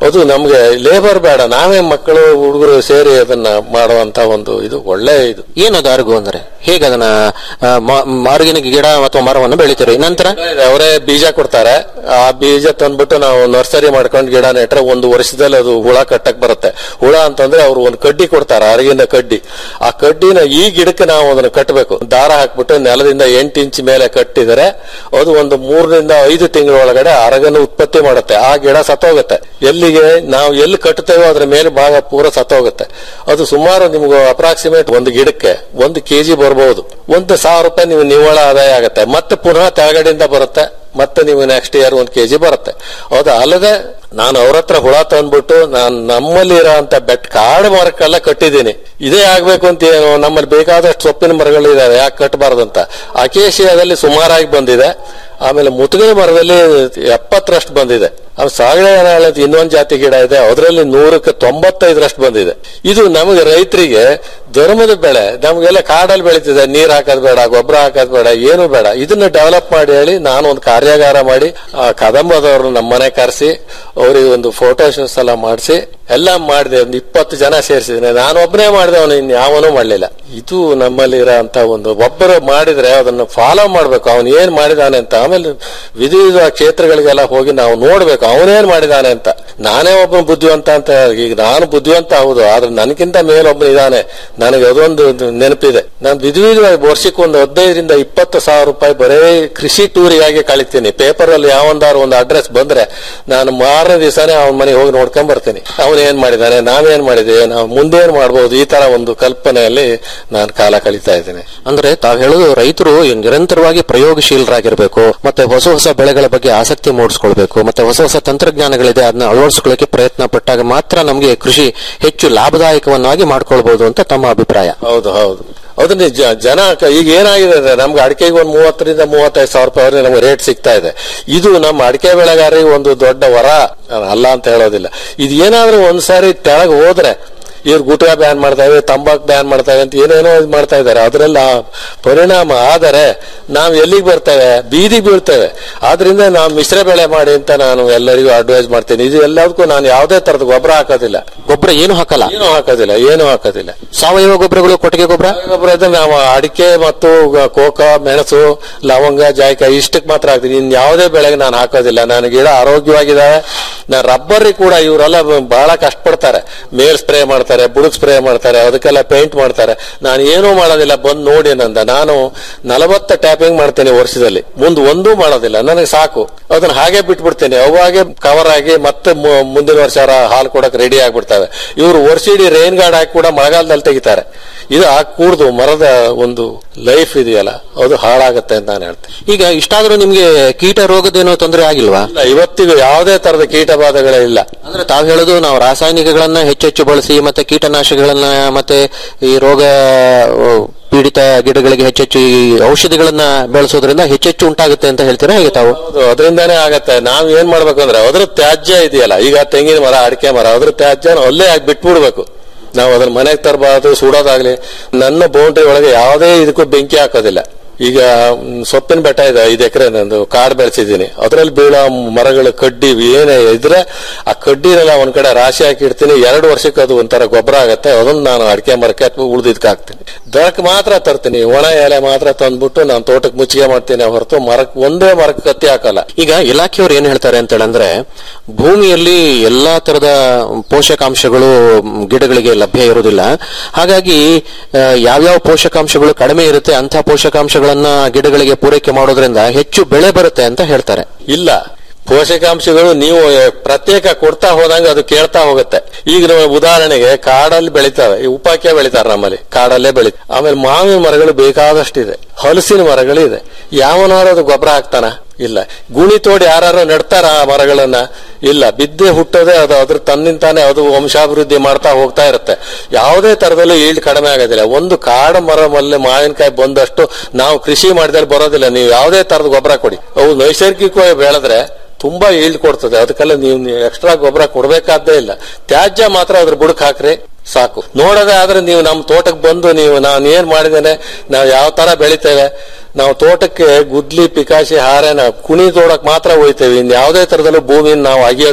ಅದು ನಮ್ಗೆ ಲೇಬರ್ ಬೇಡ ನಾವೇ ಮಕ್ಕಳು ಹುಡುಗರು ಸೇರಿ ಅದನ್ನ ಮಾಡುವಂತ ಒಂದು ಇದು ಒಳ್ಳೆ ಇದು ಏನದು ಅರಗು ಅಂದ್ರೆ ಹೇಗೆ ಅದನ್ನ ಆ, ಮ- ಮಾರ್ಗಿನ ಗಿಡ ಅಥವಾ ಮರವನ್ನು ಬೆಳಿತೀರಿ ನಂತರ ಅವರೇ ಬೀಜ ಕೊಡ್ತಾರೆ ಆ ಬೀಜ ತಂದ್ಬಿಟ್ಟು ನಾವು ನರ್ಸರಿ ಮಾಡ್ಕೊಂಡು ಗಿಡ ನೆಟ್ರೆ ಒಂದು ವರ್ಷದಲ್ಲಿ ಅದು ಹುಳ ಕಟ್ಟಕ್ ಬರುತ್ತೆ ಹುಳ ಅಂತಂದ್ರೆ ಅವ್ರು ಒಂದು ಕಡ್ಡಿ ಕೊಡ್ತಾರೆ ಅರಗಿನ ಕಡ್ಡಿ ಆ ಕಡ್ಡಿನ ಈ ಗಿಡಕ್ಕೆ ನಾವು ಅದನ್ನ ಕಟ್ಟಬೇಕು ದಾರ ಹಾಕ್ಬಿಟ್ಟು ನೆಲದಿಂದ ಎಂಟು ಇಂಚ್ ಮೇಲೆ ಕಟ್ಟಿದರೆ ಅದು ಒಂದು ಮೂರರಿಂದ ಐದು ತಿಂಗಳ ಒಳಗಡೆ ಅರಗನ್ನು ಉತ್ಪತ್ತಿ ಮಾಡುತ್ತೆ ಆ ಗಿಡ ಸತ್ತೋಗುತ್ತೆ ಎಲ್ಲಿಗೆ ನಾವು ಎಲ್ಲಿ ಕಟ್ಟುತ್ತೇವೋ ಅದ್ರ ಮೇಲೆ ಭಾಗ ಪೂರ ಸತ್ತೋಗುತ್ತೆ ಅದು ಸುಮಾರು ನಿಮ್ಗೆ ಅಪ್ರಾಕ್ಸಿಮೇಟ್ ಒಂದು ಗಿಡಕ್ಕೆ ಒಂದು ಕೆಜಿ ಬರಬಹುದು ಒಂದು ಸಾವಿರ ರೂಪಾಯಿ ನೀವು ನಿವ್ವಳ ಆದಾಯ ಆಗುತ್ತೆ ಮತ್ತೆ ಪುನಃ ತೆಳಗಡೆಯಿಂದ ಬರುತ್ತೆ ಮತ್ತೆ ನೀವು ನೆಕ್ಸ್ಟ್ ಇಯರ್ ಒಂದು ಕೆಜಿ ಬರುತ್ತೆ ಹೌದಾ ಅಲ್ಲದೆ ನಾನು ಅವ್ರ ಹತ್ರ ಹುಳ ತಂದ್ಬಿಟ್ಟು ನಾನು ನಮ್ಮಲ್ಲಿ ಇರೋಂತ ಬೆಟ್ ಕಾಡು ಮರಕ್ಕೆಲ್ಲ ಕಟ್ಟಿದ್ದೀನಿ ಇದೇ ಆಗ್ಬೇಕು ಅಂತ ಏನು ನಮ್ಮಲ್ಲಿ ಬೇಕಾದಷ್ಟು ಸೊಪ್ಪಿನ ಮರಗಳು ಇದಾವೆ ಯಾಕೆ ಕಟ್ಟಬಾರ್ದಂತ ಅಕೇಶಿಯಾದಲ್ಲಿ ಸುಮಾರಾಗಿ ಬಂದಿದೆ ಆಮೇಲೆ ಮುತುಗೈ ಮರದಲ್ಲಿ ಎಪ್ಪತ್ತರಷ್ಟು ಬಂದಿದೆ ಆ ಸಾಗಣೆ ನಾಳದ ಇನ್ನೊಂದು ಜಾತಿ ಗಿಡ ಇದೆ ಅದರಲ್ಲಿ ನೂರಕ್ಕೆ ತೊಂಬತ್ತೈದರಷ್ಟು ಬಂದಿದೆ ಇದು ನಮಗೆ ರೈತರಿಗೆ ಧರ್ಮದ ಬೆಳೆ ನಮಗೆಲ್ಲ ಕಾಡಲ್ಲಿ ಬೆಳೀತಿದೆ ನೀರ್ ಹಾಕೋದ್ ಬೇಡ ಗೊಬ್ಬರ ಹಾಕೋದ್ ಬೇಡ ಏನು ಬೇಡ ಇದನ್ನ ಡೆವಲಪ್ ಮಾಡಿ ಹೇಳಿ ನಾನು ಒಂದು ಕಾರ್ಯಾಗಾರ ಮಾಡಿ ಆ ಕದಂಬದವ್ರು ನಮ್ಮ ಮನೆ ಕರೆಸಿ ಅವ್ರಿಗೆ ಒಂದು ಫೋಟೋ ಶೂಟ್ಸ್ ಎಲ್ಲ ಮಾಡಿಸಿ ಎಲ್ಲ ಮಾಡಿದೆ ಒಂದು ಇಪ್ಪತ್ತು ಜನ ಸೇರಿಸಿದ್ದೀನಿ ನಾನು ಒಬ್ಬನೇ ಮಾಡಿದೆ ಅವನು ಇನ್ ಯಾವನೂ ಮಾಡ್ಲಿಲ್ಲ ಇದು ನಮ್ಮಲ್ಲಿ ಇರೋಂತ ಒಂದು ಒಬ್ಬರು ಮಾಡಿದ್ರೆ ಅದನ್ನು ಫಾಲೋ ಮಾಡ್ಬೇಕು ಅವನು ಏನ್ ಮಾಡಿದಾನೆ ಅಂತ ಆಮೇಲೆ ವಿಧ ವಿಧ ಕ್ಷೇತ್ರಗಳಿಗೆಲ್ಲ ಹೋಗಿ ನಾವು ನೋಡ್ಬೇಕು ಅವನೇನ್ ಮಾಡಿದಾನೆ ಅಂತ ನಾನೇ ಒಬ್ಬ ಬುದ್ಧಿವಂತ ಅಂತ ಈಗ ನಾನು ಬುದ್ಧಿವಂತ ಹೌದು ಆದ್ರೆ ನನಗಿಂತ ಮೇಲೊಬ್ಬ ಇದ್ದಾನೆ ನನಗೆ ಅದೊಂದು ನೆನಪಿದೆ ನಾನು ವಿಧ ವಿಧವಾಗಿ ವರ್ಷಕ್ಕೆ ಒಂದು ಹದಿನೈದರಿಂದ ಇಪ್ಪತ್ತು ಸಾವಿರ ರೂಪಾಯಿ ಬರೇ ಕೃಷಿ ಟೂರಿಗಾಗಿ ಕಳಿತೀನಿ ಪೇಪರ್ ಅಲ್ಲಿ ಯಾವೊಂದಾರು ಒಂದು ಅಡ್ರೆಸ್ ಬಂದ್ರೆ ನಾನು ಮಾರನೇ ದಿವಸನೇ ಅವನ ಮನೆಗೆ ಹೋಗಿ ನೋಡ್ಕೊಂಡ್ ಬರ್ತೀನಿ ಅವನು ಏನ್ ಮಾಡಿದಾನೆ ನಾವೇನ್ ಮಾಡಿದ್ದೇವೆ ನಾವು ಮುಂದೇನ್ ಮಾಡ್ಬೋದು ಈ ತರ ಒಂದು ಕಲ್ಪನೆಯಲ್ಲಿ ನಾನು ಕಾಲ ಕಳೀತಾ ಇದ್ದೀನಿ ಅಂದ್ರೆ ತಾವ್ ಹೇಳೋದು ರೈತರು ನಿರಂತರವಾಗಿ ಪ್ರಯೋಗಶೀಲರಾಗಿರ್ಬೇಕು ಮತ್ತೆ ಹೊಸ ಹೊಸ ಬೆಳೆಗಳ ಬಗ್ಗೆ ಆಸಕ್ತಿ ಮೂಡಿಸ್ಕೊಳ್ಬೇಕು ಮತ್ತೆ ಹೊಸ ಹೊಸ ತಂತ್ರಜ್ಞಾನಗಳಿದೆ ಅದನ್ನ ಅಳವಡಿಸ್ಕೊಳ್ಳಕ್ಕೆ ಪ್ರಯತ್ನ ಪಟ್ಟಾಗ ಮಾತ್ರ ನಮಗೆ ಕೃಷಿ ಹೆಚ್ಚು ಲಾಭದಾಯಕವನ್ನಾಗಿ ಮಾಡ್ಕೊಳ್ಬಹುದು ಅಂತ ತಮ್ಮ ಅಭಿಪ್ರಾಯ ಹೌದು ಹೌದು ಅದು ನಿಜ ಜನ ಕ- ಈಗ ಏನಾಗಿದೆ ಅಂದ್ರೆ ನಮ್ಗೆ ಅಡಿಕೆಗೆ ಒಂದು ಮೂವತ್ತರಿಂದ ಮೂವತ್ತೈದು ಸಾವಿರ ರೂಪಾಯಿ ನಮ್ಗೆ ರೇಟ್ ಸಿಗ್ತಾ ಇದೆ ಇದು ನಮ್ಮ ಅಡಿಕೆ ಬೆಳೆಗಾರರಿಗೆ ಒಂದು ದೊಡ್ಡ ವರ ಅಲ್ಲ ಅಂತ ಹೇಳೋದಿಲ್ಲ ಇದು ಏನಾದ್ರೂ ಒಂದ್ಸಾರಿ ತೆಳಗ್ ಹೋದ್ರೆ ಇವ್ರು ಗುಟ್ಕಾ ಬ್ಯಾನ್ ಮಾಡ್ತಾವೆ ತಂಬಾಕು ಬ್ಯಾನ್ ಮಾಡ್ತಾವೆ ಅಂತ ಏನೇನೋ ಇದ್ ಮಾಡ್ತಾ ಇದ್ದಾರೆ ಅದರೆಲ್ಲ ಪರಿಣಾಮ ಆದರೆ ನಾವು ಎಲ್ಲಿಗೆ ಬರ್ತೇವೆ ಬೀದಿಗೆ ಬೀಳ್ತೇವೆ ಆದ್ರಿಂದ ನಾವು ಮಿಶ್ರ ಬೆಳೆ ಮಾಡಿ ಅಂತ ನಾನು ಎಲ್ಲರಿಗೂ ಅಡ್ವೈಸ್ ಮಾಡ್ತೀನಿ ಇದು ಎಲ್ಲದಕ್ಕೂ ನಾನು ಯಾವುದೇ ತರದ ಗೊಬ್ಬರ ಹಾಕೋದಿಲ್ಲ ಗೊಬ್ಬರ ಏನು ಹಾಕಲ್ಲ ಏನು ಹಾಕೋದಿಲ್ಲ ಏನು ಹಾಕೋದಿಲ್ಲ ಸಾವಯವ ಗೊಬ್ಬರಗಳು ಕೊಟ್ಟಿಗೆ ಗೊಬ್ಬರ ಗೊಬ್ಬರ ಇದ್ರೆ ನಾವು ಅಡಿಕೆ ಮತ್ತು ಕೋಕ ಮೆಣಸು ಲವಂಗ ಜಾಯಿಕಾಯಿ ಇಷ್ಟಕ್ಕೆ ಮಾತ್ರ ಹಾಕ್ತೀನಿ ಇನ್ ಯಾವುದೇ ಬೆಳೆಗೆ ನಾನು ಹಾಕೋದಿಲ್ಲ ನನ್ನ ಗಿಡ ಆರೋಗ್ಯವಾಗಿದ್ದಾವೆ ನಾನು ರಬ್ಬರ್ ಕೂಡ ಇವರೆಲ್ಲ ಬಹಳ ಕಷ್ಟಪಡ್ತಾರೆ ಮೇಲ್ ಸ್ಪ್ರೇ ಮಾಡ್ತಾರೆ ಬುಡಕ್ ಸ್ಪ್ರೇ ಮಾಡ್ತಾರೆ ಅದಕ್ಕೆಲ್ಲ ಪೇಂಟ್ ಮಾಡ್ತಾರೆ ನಾನು ಏನೂ ಮಾಡೋದಿಲ್ಲ ಬಂದು ನೋಡಿ ನಂದ ನಾನು ನಲವತ್ತ ಟ್ಯಾಪಿಂಗ್ ಮಾಡ್ತೇನೆ ವರ್ಷದಲ್ಲಿ ಮುಂದ್ ಒಂದೂ ಮಾಡೋದಿಲ್ಲ ನನಗೆ ಸಾಕು ಅದನ್ನ ಹಾಗೆ ಬಿಟ್ಬಿಡ್ತೇನೆ ಅವಾಗೆ ಕವರ್ ಆಗಿ ಮತ್ತೆ ಮು- ಮುಂದಿನ ವರ್ಷ ಅವ್ರ ಹಾಲು ಕೊಡಕ್ ರೆಡಿ ಆಗ್ಬಿಡ್ತವೆ ಇವರು ವರ್ಷಿಡೀ ರೈನ್ ಗಾರ್ಡ್ ಹಾಕಿ ಕೂಡ ಮಳೆಗಾಲದಲ್ಲಿ ತೆಗಿತಾರೆ ಇದು ಹಾಕಿ ಕೂಡ್ದು ಮರದ ಒಂದು ಲೈಫ್ ಇದೆಯಲ್ಲ ಅದು ಹಾಳಾಗತ್ತೆ ಅಂತ ನಾನು ಹೇಳ್ತೇನೆ ಈಗ ಇಷ್ಟಾದ್ರೂ ನಿಮ್ಗೆ ಕೀಟ ರೋಗದೇನೋ ತೊಂದರೆ ಆಗಿಲ್ವಾ ಇಲ್ಲ, ಇವತ್ತಿಗೂ ಯಾವುದೇ ತರದ ಕೀಟಬಾಧೆಗಳೇ ಇಲ್ಲ ಅಂದ್ರೆ ತಾವ್ ಹೇಳೋದು ನಾವು ರಾಸಾಯನಿಕಗಳನ್ನ ಹೆಚ್ಚೆಚ್ಚು ಬಳಸಿ ಮತ್ತೆ ಕೀಟನಾಶಕಗಳನ್ನ ಮತ್ತೆ ಈ ರೋಗ ಆ, ಪೀಡಿತ ಗಿಡಗಳಿಗೆ ಹೆಚ್ಚೆಚ್ಚು ಈ ಔಷಧಿಗಳನ್ನ ಬೆಳೆಸೋದ್ರಿಂದ ಹೆಚ್ಚೆಚ್ಚು ಉಂಟಾಗುತ್ತೆ ಅಂತ ಹೇಳ್ತೀರಾ ಹೇಗೆ ತಾವು ಹೌದು ಅದರಿಂದಾನೇ ಆಗತ್ತೆ ನಾವ್ ಏನ್ ಮಾಡ್ಬೇಕು ಅಂದ್ರೆ ಅದ್ರ ತ್ಯಾಜ್ಯ ಇದೆಯಲ್ಲ ಈಗ ತೆಂಗಿನ ಮರ ಅಡಿಕೆ ಮರ ಅದ್ರ ತ್ಯಾಜ್ಯ ಅಲ್ಲೇ ಆಗಿ ಬಿಟ್ಬಿಡ್ಬೇಕು ನಾವು ಅದನ್ನ ಮನೆಗೆ ತರಬಾರ್ದು ಸುಡೋದಾಗ್ಲಿ ನನ್ನ ಬೌಂಡ್ರಿ ಒಳಗೆ ಯಾವುದೇ ಇದಕ್ಕೂ ಬೆಂಕಿ ಹಾಕೋದಿಲ್ಲ ಈಗ ಮ್, ಸೊಪ್ಪಿನ ಬೆಟ್ಟ ಇದೆ ಐದು ಎಕರೆ ನಂದು ಕಾಡು ಬೆಳೆಸಿದ್ದೀನಿ ಅದ್ರಲ್ಲಿ ಬೀಳೋ ಮರಗಳು ಕಡ್ಡಿ ಏನೇ ಇದ್ರೆ ಆ ಕಡ್ಡಿನೆಲ್ಲ ಒಂದ್ ಕಡೆ ರಾಶಿ ಹಾಕಿ ಇಡ್ತೀನಿ ಎರಡು ವರ್ಷಕ್ಕೆ ಅದು ಒಂಥರ ಗೊಬ್ಬರ ಆಗತ್ತೆ ಅದನ್ನ ನಾನು ಅಡಿಕೆ ಮರಕ್ಕೆ ಅಥವಾ ಉಳಿದಿದ್ಕೆ ಹಾಕ್ತೀನಿ ದೊರಕ್ ಮಾತ್ರ ತರ್ತೀನಿ ಒಣ ಎಲೆ ಮಾತ್ರ ತಂದ್ಬಿಟ್ಟು ನಾನು ತೋಟಕ್ಕೆ ಮುಚ್ಚಿಗೆ ಮಾಡ್ತೀನಿ ಹೊರತು ಮರಕ್ಕೆ ಒಂದೇ ಮರಕ್ಕೆ ಕತ್ತಿ ಹಾಕಲ್ಲ ಈಗ ಇಲಾಖೆಯವರು ಏನ್ ಹೇಳ್ತಾರೆ ಅಂತ ಹೇಳಂದ್ರೆ ಭೂಮಿಯಲ್ಲಿ ಎಲ್ಲಾ ತರದ ಪೋಷಕಾಂಶಗಳು ಮ್, ಗಿಡಗಳಿಗೆ ಲಭ್ಯ ಇರುವುದಿಲ್ಲ ಹಾಗಾಗಿ ಆ, ಯಾವ್ಯಾವ ಪೋಷಕಾಂಶಗಳು ಕಡಿಮೆ ಇರುತ್ತೆ ಅಂತ ಪೋಷಕಾಂಶಗಳನ್ನ ಗಿಡಗಳಿಗೆ ಪೂರೈಕೆ ಮಾಡೋದ್ರಿಂದ ಹೆಚ್ಚು ಬೆಳೆ ಬರುತ್ತೆ ಅಂತ ಹೇಳ್ತಾರೆ ಇಲ್ಲ ಪೋಷಕಾಂಶಗಳು ನೀವು ಪ್ರತ್ಯೇಕ ಕೊಡ್ತಾ ಹೋದಂಗ ಅದು ಕೇಳ್ತಾ ಹೋಗುತ್ತೆ ಈಗ ನಾವು ಉದಾಹರಣೆಗೆ ಕಾಡಲ್ಲಿ ಬೆಳಿತಾವೆ ಈ ಉಪಾಕ್ಯ ಬೆಳಿತಾರೆ ನಮ್ಮಲ್ಲಿ ಕಾಡಲ್ಲೇ ಬೆಳಿ ಆಮೇಲೆ ಮಾವಿನ ಮರಗಳು ಬೇಕಾದಷ್ಟಿದೆ ಹಲಸಿನ ಮರಗಳು ಇದೆ ಯಾವನಾರು ಅದು ಗೊಬ್ಬರ ಹಾಕ್ತಾನ ಇಲ್ಲ ಗುಣಿ ತೋಡಿ ಯಾರು ನೆಡ್ತಾರ ಆ ಮರಗಳನ್ನ ಇಲ್ಲ ಬಿದ್ದೆ ಹುಟ್ಟೋದೇ ಅದು ಅದ್ರ ತನ್ನಿಂತಾನೆ ಅದು ವಂಶಾಭಿವೃದ್ಧಿ ಮಾಡ್ತಾ ಹೋಗ್ತಾ ಇರುತ್ತೆ ಯಾವುದೇ ತರದಲ್ಲೂ ಈಲ್ಡ್ ಕಡಿಮೆ ಆಗೋದಿಲ್ಲ ಒಂದು ಕಾಡು ಮರ ಮಲ್ಲೆ ಮಾವಿನಕಾಯಿ ಬಂದಷ್ಟು ನಾವು ಕೃಷಿ ಮಾಡಿದಲ್ಲಿ ಬರೋದಿಲ್ಲ ನೀವು ಯಾವುದೇ ತರದ ಗೊಬ್ಬರ ಕೊಡಿ ಅವು ನೈಸರ್ಗಿಕವಾಗಿ ಬೆಳೆದ್ರೆ ತುಂಬಾ ಈಲ್ಡ್ ಕೊಡ್ತದೆ ಅದಕ್ಕೆಲ್ಲ ನೀವು ಎಕ್ಸ್ಟ್ರಾ ಗೊಬ್ಬರ ಕೊಡ್ಬೇಕಾದ್ದೇ ಇಲ್ಲ ತ್ಯಾಜ್ಯ ಮಾತ್ರ ಅದ್ರ ಬುಡಕ್ ಹಾಕ್ರಿ ಸಾಕು ನೋಡೋದೇ ಆದ್ರೆ ನೀವು ನಮ್ಮ ತೋಟಕ್ಕೆ ಬಂದು ನೀವು ನಾನು ಏನ್ ಮಾಡಿದ್ದೇನೆ ನಾವು ಯಾವ ತರ ಬೆಳಿತೇವೆ ನಾವು ತೋಟಕ್ಕೆ ಗುದ್ಲಿ ಪಿಕಾಸಿ ಹಾರೆ ನಾವು ಕುಣಿ ತೋಡಕ್ ಮಾತ್ರ ಹೋಯ್ತೇವೆ ಇನ್ ಯಾವುದೇ ತರದಲ್ಲೂ ಭೂಮಿನ ನಾವು ಅಗಿಯೋದಿಲ್ಲ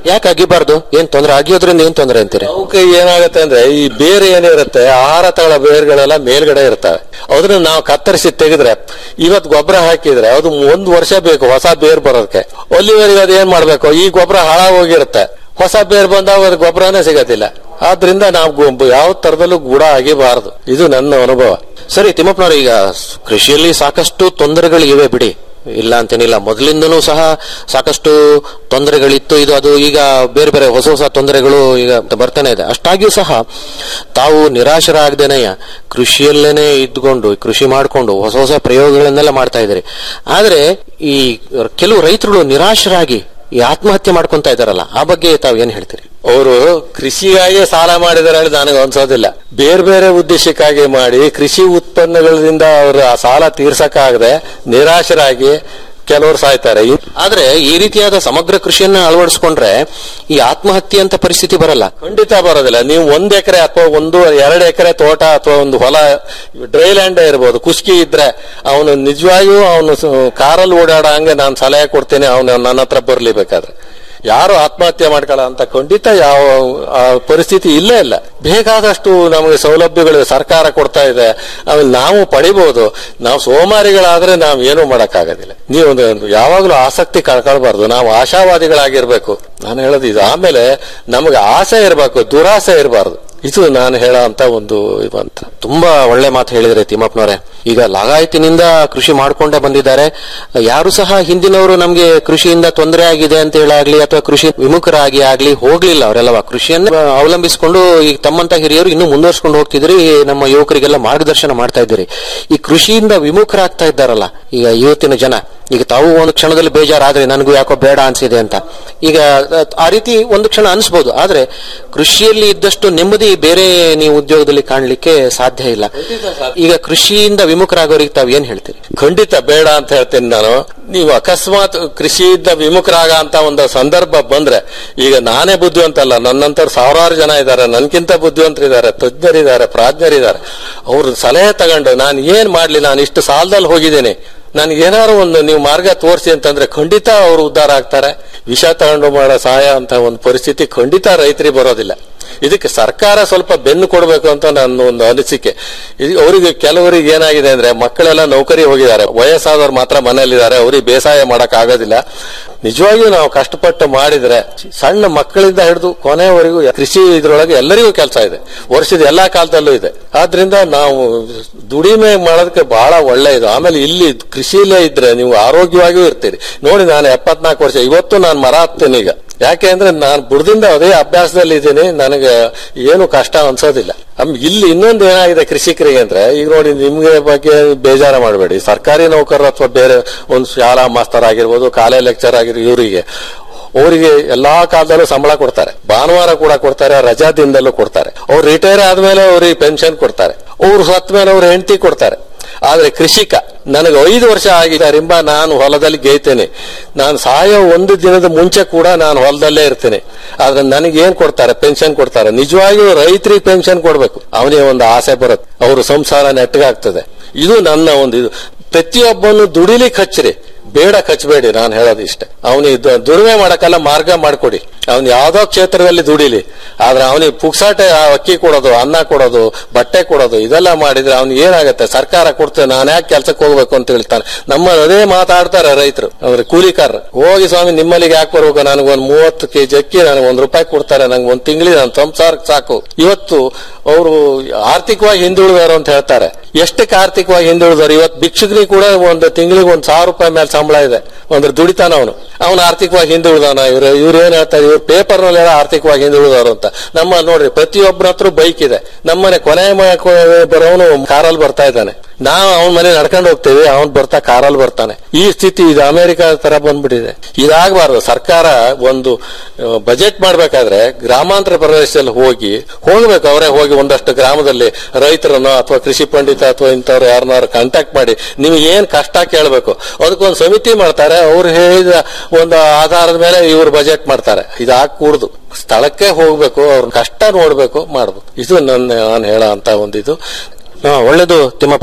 ಯಾಕೆ ಅಗಿಬಾರ್ದು ಏನ್ ತೊಂದ್ರೆ ಆಗಿಯೋದ್ರಿಂದ ಏನ್ ತೊಂದ್ರೆ ಅಂತೀರಿ ಅವಕ್ಕೆ ಏನಾಗುತ್ತೆ ಅಂದ್ರೆ ಈ ಬೇರೆ ಏನಿರುತ್ತೆ ಆಹಾರ ತಗೊಳ್ಳೋ ಬೇರುಗಳೆಲ್ಲ ಮೇಲ್ಗಡೆ ಇರ್ತವೆ ಅದನ್ನ ನಾವು ಕತ್ತರಿಸಿ ತೆಗೆದ್ರೆ ಇವತ್ತು ಗೊಬ್ಬರ ಹಾಕಿದ್ರೆ ಅದು ಒಂದ್ ವರ್ಷ ಬೇಕು ಹೊಸ ಬೇರ್ ಬರೋದಕ್ಕೆ ಅಲ್ಲಿವರೆಗೆ ಅದು ಏನ್ ಮಾಡ್ಬೇಕು ಈ ಗೊಬ್ಬರ ಹಾಳಾಗೋಗಿರುತ್ತೆ ಹೊಸ ಬೇರ್ ಬಂದಾಗ ಅದು ಗೊಬ್ಬರನೇ ಸಿಗತ್ತಿಲ್ಲ ಆದ್ರಿಂದ ನಾವು ಗೊ- ಯಾವ ತರದಲ್ಲೂ ಗುಡ ಆಗಿಬಾರದು ಇದು ನನ್ನ ಅನುಭವ ಸರಿ ತಿಮ್ಮಪ್ಪನವ್ರ ಈಗ ಕೃಷಿಯಲ್ಲಿ ಸಾಕಷ್ಟು ತೊಂದರೆಗಳು ಇವೆ ಬಿಡಿ ಇಲ್ಲ ಅಂತೇನಿಲ್ಲ ಮೊದಲಿಂದನೂ ಸಹ ಸಾಕಷ್ಟು ತೊಂದರೆಗಳಿತ್ತು ಇದು ಅದು ಈಗ ಬೇರೆ ಬೇರೆ ಹೊಸ ಹೊಸ ತೊಂದರೆಗಳು ಈಗ ಬರ್ತಾನೆ ಇದೆ ಅಷ್ಟಾಗಿಯೂ ಸಹ ತಾವು ನಿರಾಶರಾಗದೇನೆಯ ಕೃಷಿಯಲ್ಲೇನೆ ಇದ್ಕೊಂಡು ಕೃಷಿ ಮಾಡಿಕೊಂಡು ಹೊಸ ಹೊಸ ಪ್ರಯೋಗಗಳನ್ನೆಲ್ಲ ಮಾಡ್ತಾ ಇದ್ದಾರೆ ಆದ್ರೆ ಈ ಕೆಲವು ರೈತರು ನಿರಾಶರಾಗಿ ಈ ಆತ್ಮಹತ್ಯೆ ಮಾಡ್ಕೊಂತ ಇದಾರಲ್ಲ ಆ ಬಗ್ಗೆ ತಾವು ಏನ್ ಹೇಳ್ತೀರಿ ಅವರು ಕೃಷಿಗಾಗಿ ಸಾಲ ಮಾಡಿದಾರೆ ಹೇಳಿ ನನಗೆ ಅನ್ಸೋದಿಲ್ಲ ಬೇರೆ ಬೇರೆ ಉದ್ದೇಶಕ್ಕಾಗಿ ಮಾಡಿ ಕೃಷಿ ಉತ್ಪನ್ನಗಳಿಂದ ಅವರು ಆ ಸಾಲ ತೀರ್ಸಕ್ಕಾಗದೆ ನಿರಾಶರಾಗಿ ಕೆಲವರು ಸಾಯ್ತಾರೆ ಇನ್- ಆದ್ರೆ ಈ ರೀತಿಯಾದ ಸಮಗ್ರ ಕೃಷಿಯನ್ನ ಅಳವಡಿಸ್ಕೊಂಡ್ರೆ ಈ ಆತ್ಮಹತ್ಯೆ ಅಂತ ಪರಿಸ್ಥಿತಿ ಬರಲ್ಲ ಖಂಡಿತ ಬರೋದಿಲ್ಲ ನೀವು ಒಂದ್ ಎಕರೆ ಅಥವಾ ಒಂದು ಎರಡು ಎಕರೆ ತೋಟ ಅಥವಾ ಒಂದು ಹೊಲ ಡ್ರೈ ಲ್ಯಾಂಡ್ ಇರ್ಬೋದು ಕುಸ್ಕಿ ಇದ್ರೆ ಅವನು ನಿಜವಾಗಿಯೂ ಅವನು ಕಾರಲ್ಲಿ ಓಡಾಡೋ ಹಂಗೆ ನಾನು ಸಲಹೆ ಕೊಡ್ತೇನೆ ಅವನು ನನ್ನ ಹತ್ರ ಬರ್ಲಿ ಬೇಕಾದ್ರೆ ಯಾರು ಆತ್ಮಹತ್ಯೆ ಮಾಡ್ಕೊಳ್ಳೋ ಅಂತ ಖಂಡಿತ ಯಾವ ಆ ಪರಿಸ್ಥಿತಿ ಇಲ್ಲೇ ಇಲ್ಲ ಬೇಕಾದಷ್ಟು ನಮಗೆ ಸೌಲಭ್ಯಗಳು ಸರ್ಕಾರ ಕೊಡ್ತಾ ಇದೆ ಆಮೇಲೆ ನಾವು ಪಡಿಬಹುದು ನಾವು ಸೋಮಾರಿಗಳಾದ್ರೆ ನಾವು ಏನೂ ಮಾಡಕ್ಕಾಗೋದಿಲ್ಲ ನೀವು ಒಂದು- ಒಂದು ಯಾವಾಗಲೂ ಆಸಕ್ತಿ ಕಳ್ಕೊಳ್ಬಾರ್ದು ನಾವು ಆಶಾವಾದಿಗಳಾಗಿರ್ಬೇಕು ನಾನು ಹೇಳೋದು ಇದು ಆಮೇಲೆ ನಮಗೆ ಆಸೆ ಇರಬೇಕು ದುರಾಸೆ ಇರಬಾರ್ದು ಇದು ನಾನು ಹೇಳೋ ಅಂತ ಒಂದು ಇದು ಅಂತ ತುಂಬಾ ಒಳ್ಳೆ ಮಾತು ಹೇಳಿದ್ರೆ ತಿಮ್ಮಪ್ಪನವರೇ ಈಗ ಲಾಗಾಯತಿನಿಂದ ಕೃಷಿ ಮಾಡ್ಕೊಂಡೇ ಬಂದಿದ್ದಾರೆ ಯಾರು ಸಹ ಹಿಂದಿನವರು ನಮ್ಗೆ ಕೃಷಿಯಿಂದ ತೊಂದರೆ ಆಗಿದೆ ಅಂತ ಹೇಳಾಗ್ಲಿ ಅಥವಾ ಕೃಷಿ ವಿಮುಖರಾಗಿ ಆಗ್ಲಿ ಹೋಗ್ಲಿಲ್ಲ ಅವರೆಲ್ಲವ ಕೃಷಿಯನ್ನ ಅವಲಂಬಿಸಿಕೊಂಡು ಈಗ ತಮ್ಮಂತ ಹಿರಿಯರು ಇನ್ನೂ ಮುಂದುವರ್ಸ್ಕೊಂಡು ಹೋಗ್ತಿದ್ರಿ ನಮ್ಮ ಯುವಕರಿಗೆಲ್ಲ ಮಾರ್ಗದರ್ಶನ ಮಾಡ್ತಾ ಇದ್ದೀರಿ ಈ ಕೃಷಿಯಿಂದ ವಿಮುಖರಾಗ್ತಾ ಇದ್ದಾರಲ್ಲ ಈಗ ಇವತ್ತಿನ ಜನ ಈಗ ತಾವು ಒಂದು ಕ್ಷಣದಲ್ಲಿ ಬೇಜಾರಾದ್ರೆ ನನಗೂ ಯಾಕೋ ಬೇಡ ಅನ್ಸಿದೆ ಅಂತ ಈಗ ಅಹ್, ಆ ರೀತಿ ಒಂದು ಕ್ಷಣ ಅನ್ಸ್ಬೋದು ಆದ್ರೆ ಕೃಷಿಯಲ್ಲಿ ಇದ್ದಷ್ಟು ನೆಮ್ಮದಿ ಬೇರೆ ನೀವು ಉದ್ಯೋಗದಲ್ಲಿ ಕಾಣ್ಲಿಕ್ಕೆ ಸಾಧ್ಯ ಇಲ್ಲ ಈಗ ಕೃಷಿಯಿಂದ ವಿಮುಖರಾಗೋರಿಗೆ ತಾವು ಏನ್ ಹೇಳ್ತೀರಿ ಖಂಡಿತ ಬೇಡ ಅಂತ ಹೇಳ್ತೇನೆ ನಾನು ನೀವು ಅಕಸ್ಮಾತ್ ಕೃಷಿಯಿಂದ ವಿಮುಖರಾಗ ಅಂತ ಒಂದು ಸಂದರ್ಭ ಬಂದ್ರೆ ಈಗ ನಾನೇ ಬುದ್ಧಿವಂತಲ್ಲ ನನ್ನಂತವ್ರು ಸಾವಿರಾರು ಜನ ಇದ್ದಾರೆ ನನ್ಕಿಂತ ಬುದ್ಧಿವಂತರಿದ್ದಾರೆ ತಜ್ಞರಿದ್ದಾರೆ ಪ್ರಾಜ್ಞರಿದ್ದಾರೆ ಅವ್ರ ಸಲಹೆ ತಗೊಂಡು ನಾನು ಏನ್ ಮಾಡ್ಲಿ ನಾನು ಇಷ್ಟು ಸಾಲದಲ್ಲಿ ಹೋಗಿದ್ದೀನಿ ನನಗೆ ಏನಾದ್ರು ಒಂದು ನೀವು ಮಾರ್ಗ ತೋರಿಸಿ ಅಂತಂದ್ರೆ ಖಂಡಿತ ಅವರು ಉದ್ಧಾರ ಆಗ್ತಾರೆ ವಿಷ ತಗೊಂಡು ಮಾಡೋ ಸಹಾಯ ಅಂತ ಒಂದು ಪರಿಸ್ಥಿತಿ ಖಂಡಿತ ರೈತರಿಗೆ ಬರೋದಿಲ್ಲ ಇದಕ್ಕೆ ಸರ್ಕಾರ ಸ್ವಲ್ಪ ಬೆನ್ನು ಕೊಡಬೇಕು ಅಂತ ನನ್ನ ಒಂದು ಅನಿಸಿಕೆ ಇದು ಅವರಿಗೆ ಕೆಲವರಿಗೆ ಏನಾಗಿದೆ ಅಂದ್ರೆ ಮಕ್ಕಳೆಲ್ಲ ನೌಕರಿ ಹೋಗಿದ್ದಾರೆ ವಯಸ್ಸಾದವ್ರು ಮಾತ್ರ ಮನೆಯಲ್ಲಿದ್ದಾರೆ ಅವ್ರಿಗೆ ಬೇಸಾಯ ಮಾಡಕ್ ಆಗೋದಿಲ್ಲ ನಿಜವಾಗಿಯೂ ನಾವು ಕಷ್ಟಪಟ್ಟು ಮಾಡಿದ್ರೆ ಸಣ್ಣ ಮಕ್ಕಳಿಂದ ಹಿಡಿದು ಕೊನೆವರೆಗೂ ಕೃಷಿ ಇದ್ರೊಳಗೆ ಎಲ್ಲರಿಗೂ ಕೆಲಸ ಇದೆ ವರ್ಷದ ಎಲ್ಲಾ ಕಾಲದಲ್ಲೂ ಇದೆ ಆದ್ರಿಂದ ನಾವು ದುಡಿಮೆ ಮಾಡೋದಕ್ಕೆ ಬಹಳ ಒಳ್ಳೆ ಇದು ಆಮೇಲೆ ಇಲ್ಲಿ ಕೃಷಿಲೇ ಇದ್ರೆ ನೀವು ಆರೋಗ್ಯವಾಗಿಯೂ ಇರ್ತೀರಿ ನೋಡಿ ನಾನು ಎಪ್ಪತ್ನಾಲ್ಕು ವರ್ಷ ಇವತ್ತು ನಾನು ಮರ ಹತ್ತೀನಿ ಈಗ ಯಾಕೆ ಅಂದ್ರೆ ನಾನು ಬುಡದಿಂದ ಅದೇ ಅಭ್ಯಾಸದಲ್ಲಿ ಇದ್ದೀನಿ ನನಗೆ ಏನು ಕಷ್ಟ ಅನ್ಸೋದಿಲ್ಲ ಆಮ್- ಇಲ್ಲಿ ಇನ್ನೊಂದು ಏನಾಗಿದೆ ಕೃಷಿಕರಿಗೆ ಅಂದ್ರೆ ಈಗ ನೋಡಿ ನಿಮ್ಗೆ ಬಗ್ಗೆ ಬೇಜಾರ ಮಾಡಬೇಡಿ ಸರ್ಕಾರಿ ನೌಕರರು ಅಥವಾ ಬೇರೆ ಒಂದು ಶಾಲಾ ಮಾಸ್ತರ್ ಆಗಿರ್ಬೋದು ಕಾಲೇಜ್ ಲೆಕ್ಚರ್ ಆಗಿರೋ ಇವರಿಗೆ ಅವರಿಗೆ ಎಲ್ಲಾ ಕಾಲದಲ್ಲೂ ಸಂಬಳ ಕೊಡ್ತಾರೆ ಭಾನುವಾರ ಕೂಡ ಕೊಡ್ತಾರೆ ರಜಾ ದಿನದಲ್ಲೂ ಕೊಡ್ತಾರೆ ಅವ್ರು ರಿಟೈರ್ ಆದ್ಮೇಲೆ ಅವ್ರಿಗೆ ಪೆನ್ಷನ್ ಕೊಡ್ತಾರೆ ಅವ್ರು ಸತ್ತ ಮೇಲೆ ಅವ್ರ ಹೆಂಡತಿ ಕೊಡ್ತಾರೆ ಆದ್ರೆ ಕೃಷಿಕ ನನಗೆ ಐದು ವರ್ಷ ಆಗಿದ್ದರಿಂದ ನಾನು ಹೊಲದಲ್ಲಿ ಗೇಯ್ತೇನೆ ನಾನು ಸಾಯೋ ಒಂದು ದಿನದ ಮುಂಚೆ ಕೂಡ ನಾನು ಹೊಲದಲ್ಲೇ ಇರ್ತೇನೆ ಆದ್ರೆ ನನಗೆ ಏನ್ ಕೊಡ್ತಾರೆ ಪೆನ್ಷನ್ ಕೊಡ್ತಾರೆ ನಿಜವಾಗಿಯೂ ರೈತರಿಗೆ ಪೆನ್ಷನ್ ಕೊಡ್ಬೇಕು ಅವನಿಗೆ ಒಂದು ಆಸೆ ಬರುತ್ತೆ ಅವ್ರ ಸಂಸಾರ ನೆಟ್ಟಗಾಗ್ತದೆ ಇದು ನನ್ನ ಒಂದು ಇದು ಪ್ರತಿಯೊಬ್ಬನು ದುಡಿಲಿಕ್ಕೆ ಹಚ್ಚಿರಿ ಬೇಡ ಕಚ್ಚಬೇಡಿ ನಾನು ಹೇಳೋದು ಇಷ್ಟೇ ಅವನಿಗೆ ದುಡಿಮೆ ಮಾಡಕ್ಕೆಲ್ಲ ಮಾರ್ಗ ಮಾಡ್ಕೊಡಿ ಅವನ್ ಯಾವ್ದೋ ಕ್ಷೇತ್ರದಲ್ಲಿ ದುಡಿಲಿ ಆದ್ರೆ ಅವನಿಗೆ ಪುಕ್ಸಾಟೆ ಆ ಅಕ್ಕಿ ಕೊಡೋದು ಅನ್ನ ಕೊಡೋದು ಬಟ್ಟೆ ಕೊಡೋದು ಇದೆಲ್ಲ ಮಾಡಿದ್ರೆ ಅವ್ನಿಗೆ ಏನಾಗುತ್ತೆ ಸರ್ಕಾರ ಕೊಡ್ತೇವೆ ನಾನು ಯಾಕೆ ಕೆಲ್ಸಕ್ಕೆ ಹೋಗ್ಬೇಕು ಅಂತ ಹೇಳ್ತಾನೆ ನಮ್ಮ ಅದೇ ಮಾತಾಡ್ತಾರೆ ರೈತರು ಅವ್ರ ಕೂಲಿಕಾರರು ಹೋಗಿ ಸ್ವಾಮಿ ನಿಮ್ಮಲ್ಲಿಗೆ ಯಾಕೆ ಬರ್ಬೇಕು ನನಗೊಂದು ಮೂವತ್ತು ಕೆಜಿ ಅಕ್ಕಿ ನನಗೆ ಒಂದ್ ರೂಪಾಯಿ ಕೊಡ್ತಾರೆ ನಂಗೆ ಒಂದ್ ತಿಂಗಳಿಗೆ ನನ್ನ ಸಂಸಾರಕ್ಕೆ ಸಾಕು ಇವತ್ತು ಅವರು ಆರ್ಥಿಕವಾಗಿ ಹಿಂದುಳಿದವರು ಅಂತ ಹೇಳ್ತಾರೆ ಎಷ್ಟಕ್ಕೆ ಆರ್ಥಿಕವಾಗಿ ಹಿಂದುಳಿದವರು ಇವತ್ತು ಭಿಕ್ಷುಕನಿಗೆ ಕೂಡ ಒಂದು ತಿಂಗಳಿಗೆ ಒಂದ್ ಸಾವಿರ ರೂಪಾಯಿ ಮೇಲೆ ಸಂಬಳ ಇದೆ ಒಂದು ದುಡಿತಾನ ಅವನು ಅವನು ಆರ್ಥಿಕವಾಗಿ ಹಿಂದುಳಿದವನ ಇವ್ರು ಇವ್ರು ಏನ್ ಹೇಳ್ತಾರೆ ಇವ್ರು ಪೇಪರ್ ನಲ್ಲೆಲ್ಲ ಆರ್ಥಿಕವಾಗಿ ಹಿಂದುಳಿದವರು ಅಂತ ನಮ್ಮ ನೋಡ್ರಿ ಪ್ರತಿಯೊಬ್ಬರ ಹತ್ರ ಬೈಕ್ ಇದೆ ನಮ್ಮನೆ ಕೊನೆ ಮ- ಕೊ- ಬರೋನು ಕಾರಲ್ಲಿ ಬರ್ತಾ ಇದ್ದಾನೆ ನಾವು ಅವನ ಮನೆ ನಡ್ಕೊಂಡು ಹೋಗ್ತೇವೆ ಅವನ್ ಬರ್ತಾ ಕಾರಲ್ಲಿ ಬರ್ತಾನೆ ಈ ಸ್ಥಿತಿ ಇದು ಅಮೆರಿಕ ತರ ಬಂದ್ಬಿಟ್ಟಿದೆ ಇದಾಗಬಾರ್ದು ಸರ್ಕಾರ ಒಂದು ಬಜೆಟ್ ಮಾಡ್ಬೇಕಾದ್ರೆ ಗ್ರಾಮಾಂತರ ಪ್ರದೇಶದಲ್ಲಿ ಹೋಗಿ ಹೋಗ್ಬೇಕು ಅವರೇ ಹೋಗಿ ಒಂದಷ್ಟು ಗ್ರಾಮದಲ್ಲಿ ರೈತರನ್ನು ಅಥವಾ ಕೃಷಿ ಪಂಡಿತ ಅಥವಾ ಇಂಥವ್ರು ಯಾರನ್ನಾರು ಕಾಂಟ್ಯಾಕ್ಟ್ ಮಾಡಿ ನಿಮ್ಗೆ ಏನ್ ಕಷ್ಟ ಕೇಳಬೇಕು ಅದಕ್ಕೊಂದು ಸಮಿತಿ ಮಾಡ್ತಾರೆ ಅವ್ರು ಹೇಳಿದ ಒಂದು ಆಧಾರದ ಮೇಲೆ ಇವ್ರು ಬಜೆಟ್ ಮಾಡ್ತಾರೆ ಇದಾಗ್ ಕೂಡ್ದು ಸ್ಥಳಕ್ಕೆ ಹೋಗ್ಬೇಕು ಅವ್ರ ಕಷ್ಟ ನೋಡ್ಬೇಕು ಮಾಡ್ಬೇಕು ಇದು ನನ್ನ ನಾನು ಹೇಳೋ ಅಂತ ಒಂದಿದು ಹಾ, ಒಳ್ಳೇದು ತಿಮ್ಮಪ್ಪ ಅವರೇ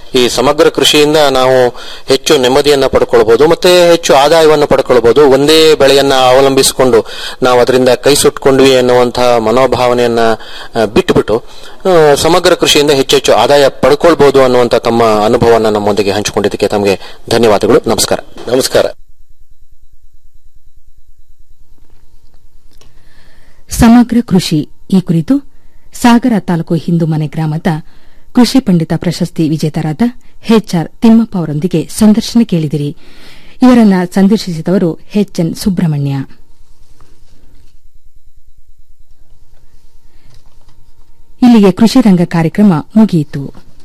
ಈ ಸಮಗ್ರ ಕೃಷಿಯಿಂದ ನಾವು ಹೆಚ್ಚು ನೆಮ್ಮದಿಯನ್ನ ಪಡ್ಕೊಳ್ಬಹುದು ಮತ್ತೆ ಹೆಚ್ಚು ಆದಾಯವನ್ನು ಪಡ್ಕೊಳ್ಬಹುದು ಒಂದೇ ಬೆಳೆಯನ್ನ ಅವಲಂಬಿಸಿಕೊಂಡು ನಾವು ಅದರಿಂದ ಕೈ ಸುಟ್ಕೊಂಡ್ವಿ ಅನ್ನುವಂತಹ ಮನೋಭಾವನೆಯನ್ನ ಆ, ಬಿಟ್ಟುಬಿಟ್ಟು ಆ, ಸಮಗ್ರ ಕೃಷಿಯಿಂದ ಹೆಚ್ಚು ಹೆಚ್ಚು ಆದಾಯ ಪಡ್ಕೊಳ್ಬಹುದು ಅನ್ನುವಂತ ತಮ್ಮ ಅನುಭವನ ನಮ್ಮೊಂದಿಗೆ ಹಂಚಿಕೊಂಡಿದ್ದಕ್ಕೆ ತಮಗೆ ಧನ್ಯವಾದಗಳು ನಮಸ್ಕಾರ ನಮಸ್ಕಾರ ಸಮಗ್ರ ಕೃಷಿ ಈ ಕುರಿತು ಸಾಗರ ತಾಲೂಕು ಹಿಂದೂಮನೆ ಗ್ರಾಮದ ಕೃಷಿ ಪಂಡಿತ ಪ್ರಶಸ್ತಿ ವಿಜೇತರಾದ ಎಚ್ಆರ್ ತಿಮ್ಮಪ್ಪ ಅವರೊಂದಿಗೆ ಸಂದರ್ಶನ ಕೇಳಿದಿರಿ ಇವರನ್ನ ಸಂದರ್ಶಿಸಿದವರು ಎಚ್ಎನ್ ಸುಬ್ರಹ್ಮಣ್ಯ ಇಲ್ಲಿಗೆ ಕೃಷಿ ರಂಗ ಕಾರ್ಯಕ್ರಮ ಮುಗಿಯಿತು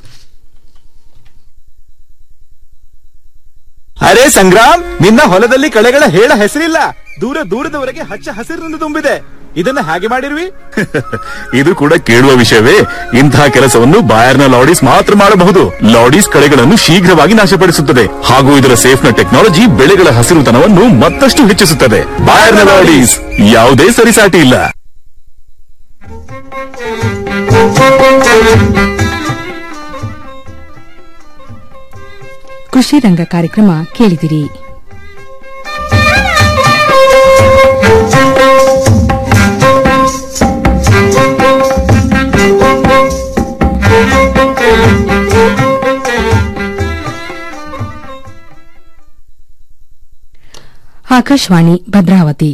ಅರೆ ಸಂಗ್ರಾಮ್ ನಿನ್ನ ಹೊಲದಲ್ಲಿ ಕಳೆಗಳ ಹೇಳ ಹೆಸರಿಲ್ಲ ದೂರ ದೂರದವರೆಗೆ ಹಚ್ಚ ಹಸಿರಿನಿಂದ ತುಂಬಿದೆ ಇದನ್ನ ಹಾಗೆ ಮಾಡಿರ್ವಿ ಇದು ಕೂಡ ಕೇಳುವ ವಿಷಯವೇ ಇಂತಹ ಕೆಲಸವನ್ನು ಬಾಯರ್ನ ಲಾಡೀಸ್ ಮಾತ್ರ ಮಾಡಬಹುದು ಲಾಡೀಸ್ ಕಳೆಗಳನ್ನು ಶೀಘ್ರವಾಗಿ ನಾಶಪಡಿಸುತ್ತದೆ ಹಾಗೂ ಇದರ ಸೇಫ್ನ ಟೆಕ್ನಾಲಜಿ ಬೆಳೆಗಳ ಹಸಿರುತನವನ್ನು ಮತ್ತಷ್ಟು ಹೆಚ್ಚಿಸುತ್ತದೆ ಬಾಯರ್ನ ಲಾಡೀಸ್ ಯಾವುದೇ ಸರಿಸಾಟಿ ಇಲ್ಲ ಕೃಷಿ ರಂಗ ಕಾರ್ಯಕ್ರಮ ಕೇಳಿದಿರಿ ಆಕಾಶವಾಣಿ ಭದ್ರಾವತಿ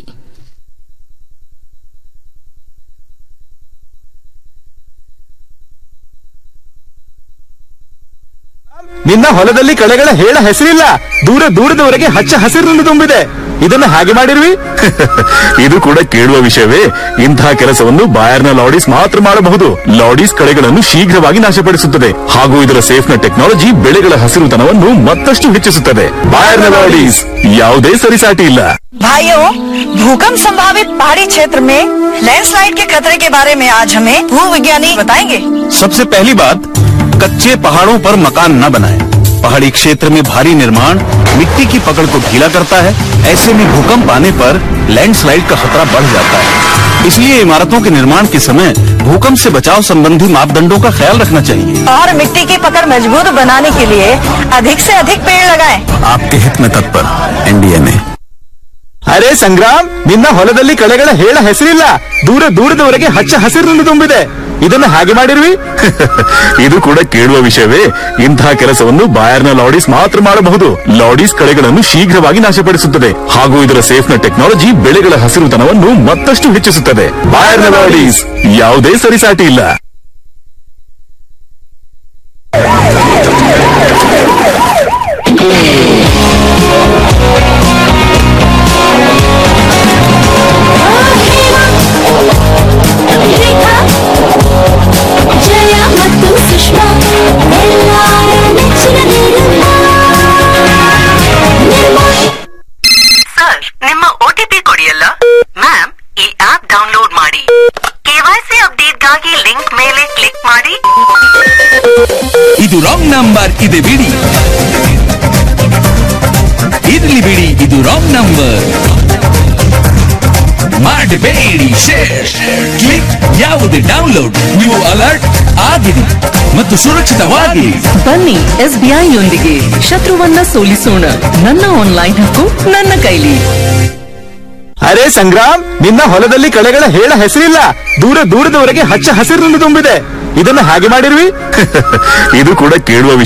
ನಿನ್ನ ಹೊಲದಲ್ಲಿ ಕಳೆಗಳ ಹೇಳ ಹೆಸರಿಲ್ಲ ದೂರ ದೂರದವರೆಗೆ ಹಚ್ಚ ಹಸಿರಿನಿಂದ ತುಂಬಿದೆ ಇದನ್ನ ಹಾಗೆ ಮಾಡಿರ್ವಿ ಇದು ಕೂಡ ಕೇಳುವ ವಿಷಯವೇ ಇಂತಹ ಕೆಲಸವನ್ನು ಬಾಯರ್ನ ಲಾಡೀಸ್ ಮಾತ್ರ ಮಾಡಬಹುದು ಲಾಡೀಸ್ ಕಳೆಗಳನ್ನು ಶೀಘ್ರವಾಗಿ ನಾಶಪಡಿಸುತ್ತದೆ ಹಾಗೂ ಇದರ ಸೇಫ್ನ ಟೆಕ್ನಾಲಜಿ ಬೆಳೆಗಳ ಹಸಿರುತನವನ್ನು ಮತ್ತಷ್ಟು ಹೆಚ್ಚಿಸುತ್ತದೆ ಬಾಯರ್ನ ಲಾಡೀಸ್ ಯಾವುದೇ ಸರಿಸಾಟಿ ಇಲ್ಲ भाइयों भूकंप संभावित पहाड़ी क्षेत्र में लैंडस्लाइड के खतरे के बारे में आज हमें भू विज्ञानी बताएंगे सबसे पहली बात कच्चे पहाड़ों पर मकान न बनाएं। पहाड़ी क्षेत्र में भारी निर्माण मिट्टी की पकड़ को ढीला करता है ऐसे में भूकंप आने पर लैंडस्लाइड का खतरा बढ़ जाता है इसलिए इमारतों के निर्माण के समय भूकंप से बचाव संबंधी मापदंडों का ख्याल रखना चाहिए और मिट्टी की पकड़ मजबूत बनाने के लिए अधिक से अधिक पेड़ लगाएं। आपके हित में तत्पर एनडीए में ಅರೆ ಸಂಗ್ರಾಮ್ ನಿನ್ನ ಹೊಲದಲ್ಲಿ ಕಳೆಗಳ ಹೇಳ ಹೆಸರಿಲ್ಲ ದೂರ ದೂರದವರೆಗೆ ಹಚ್ಚ ಹಸಿರಿನಿಂದ ತುಂಬಿದೆ ಇದನ್ನ ಹಾಗೆ ಮಾಡಿರ್ವಿ ಇದು ಕೂಡ ಕೇಳುವ ವಿಷಯವೇ ಇಂತಹ ಕೆಲಸವನ್ನು ಬಾಯರ್ನ ಲಾಡೀಸ್ ಮಾತ್ರ ಮಾಡಬಹುದು ಲಾಡೀಸ್ ಕಳೆಗಳನ್ನು ಶೀಘ್ರವಾಗಿ ನಾಶಪಡಿಸುತ್ತದೆ ಹಾಗೂ ಇದರ ಸೇಫ್ನ ಟೆಕ್ನಾಲಜಿ ಬೆಳೆಗಳ ಹಸಿರುತನವನ್ನು ಮತ್ತಷ್ಟು ಹೆಚ್ಚಿಸುತ್ತದೆ ಬಾಯರ್ನ ಲಾಡೀಸ್ ಯಾವುದೇ ಸರಿಸಾಟಿ ಇಲ್ಲ ಜಯ ಮತ್ತು ಸುಷ್ಮಾ ಎಲ್ಲಾರ ನೆಚ್ಚಿನ ನಿರ್ಮಾ ನಿರ್ಮಾ ಸರ್ ನಿಮ್ಮ ಒಟಿಪಿ ಕೊಡಿಯಲ್ಲ ಮ್ಯಾಮ್ ಈ ಆಪ್ ಡೌನ್ಲೋಡ್ ಮಾಡಿ ಕೆವೈಸಿ ಅಪ್ಡೇಟ್ಗಾಗಿ ಲಿಂಕ್ ಮೇಲೆ ಕ್ಲಿಕ್ ಮಾಡಿ ಇದು ರಾಂಗ್ ನಂಬರ್ ಇದೆ ಬಿಡಿ ಇರ್ಲಿ ಬಿಡಿ ಇದು ರಾಂಗ್ ನಂಬರ್ ಮಾಡಬೇಡಿ ಶೇರ್ ಕ್ಲಿಕ್ ಯಾವುದೇ ಡೌನ್ಲೋಡ್ ನೀವು ಅಲರ್ಟ್ ಆಗಿರಿ ಮತ್ತು ಸುರಕ್ಷಿತವಾಗಿ ಬನ್ನಿ ಎಸ್ಬಿಐ ಯೊಂದಿಗೆ ಶತ್ರುವನ್ನ ಸೋಲಿಸೋಣ ನನ್ನ ಆನ್ಲೈನ್ ಹಕ್ಕು ನನ್ನ ಕೈಲಿ ಅರೆ ಸಂಗ್ರಾಮ್ ನಿನ್ನ ಹೊಲದಲ್ಲಿ ಕಳೆಗಳ ಹೇಳ ಹೆಸರಿಲ್ಲ ದೂರ ದೂರದವರೆಗೆ ಹಚ್ಚ ಹಸಿರಿನಿಂದ ತುಂಬಿದೆ ಇದನ್ನ ಹಾಗೆ ಮಾಡಿರ್ವಿ ಇದು ಕೂಡ ಕೇಳುವ ವಿಷಯ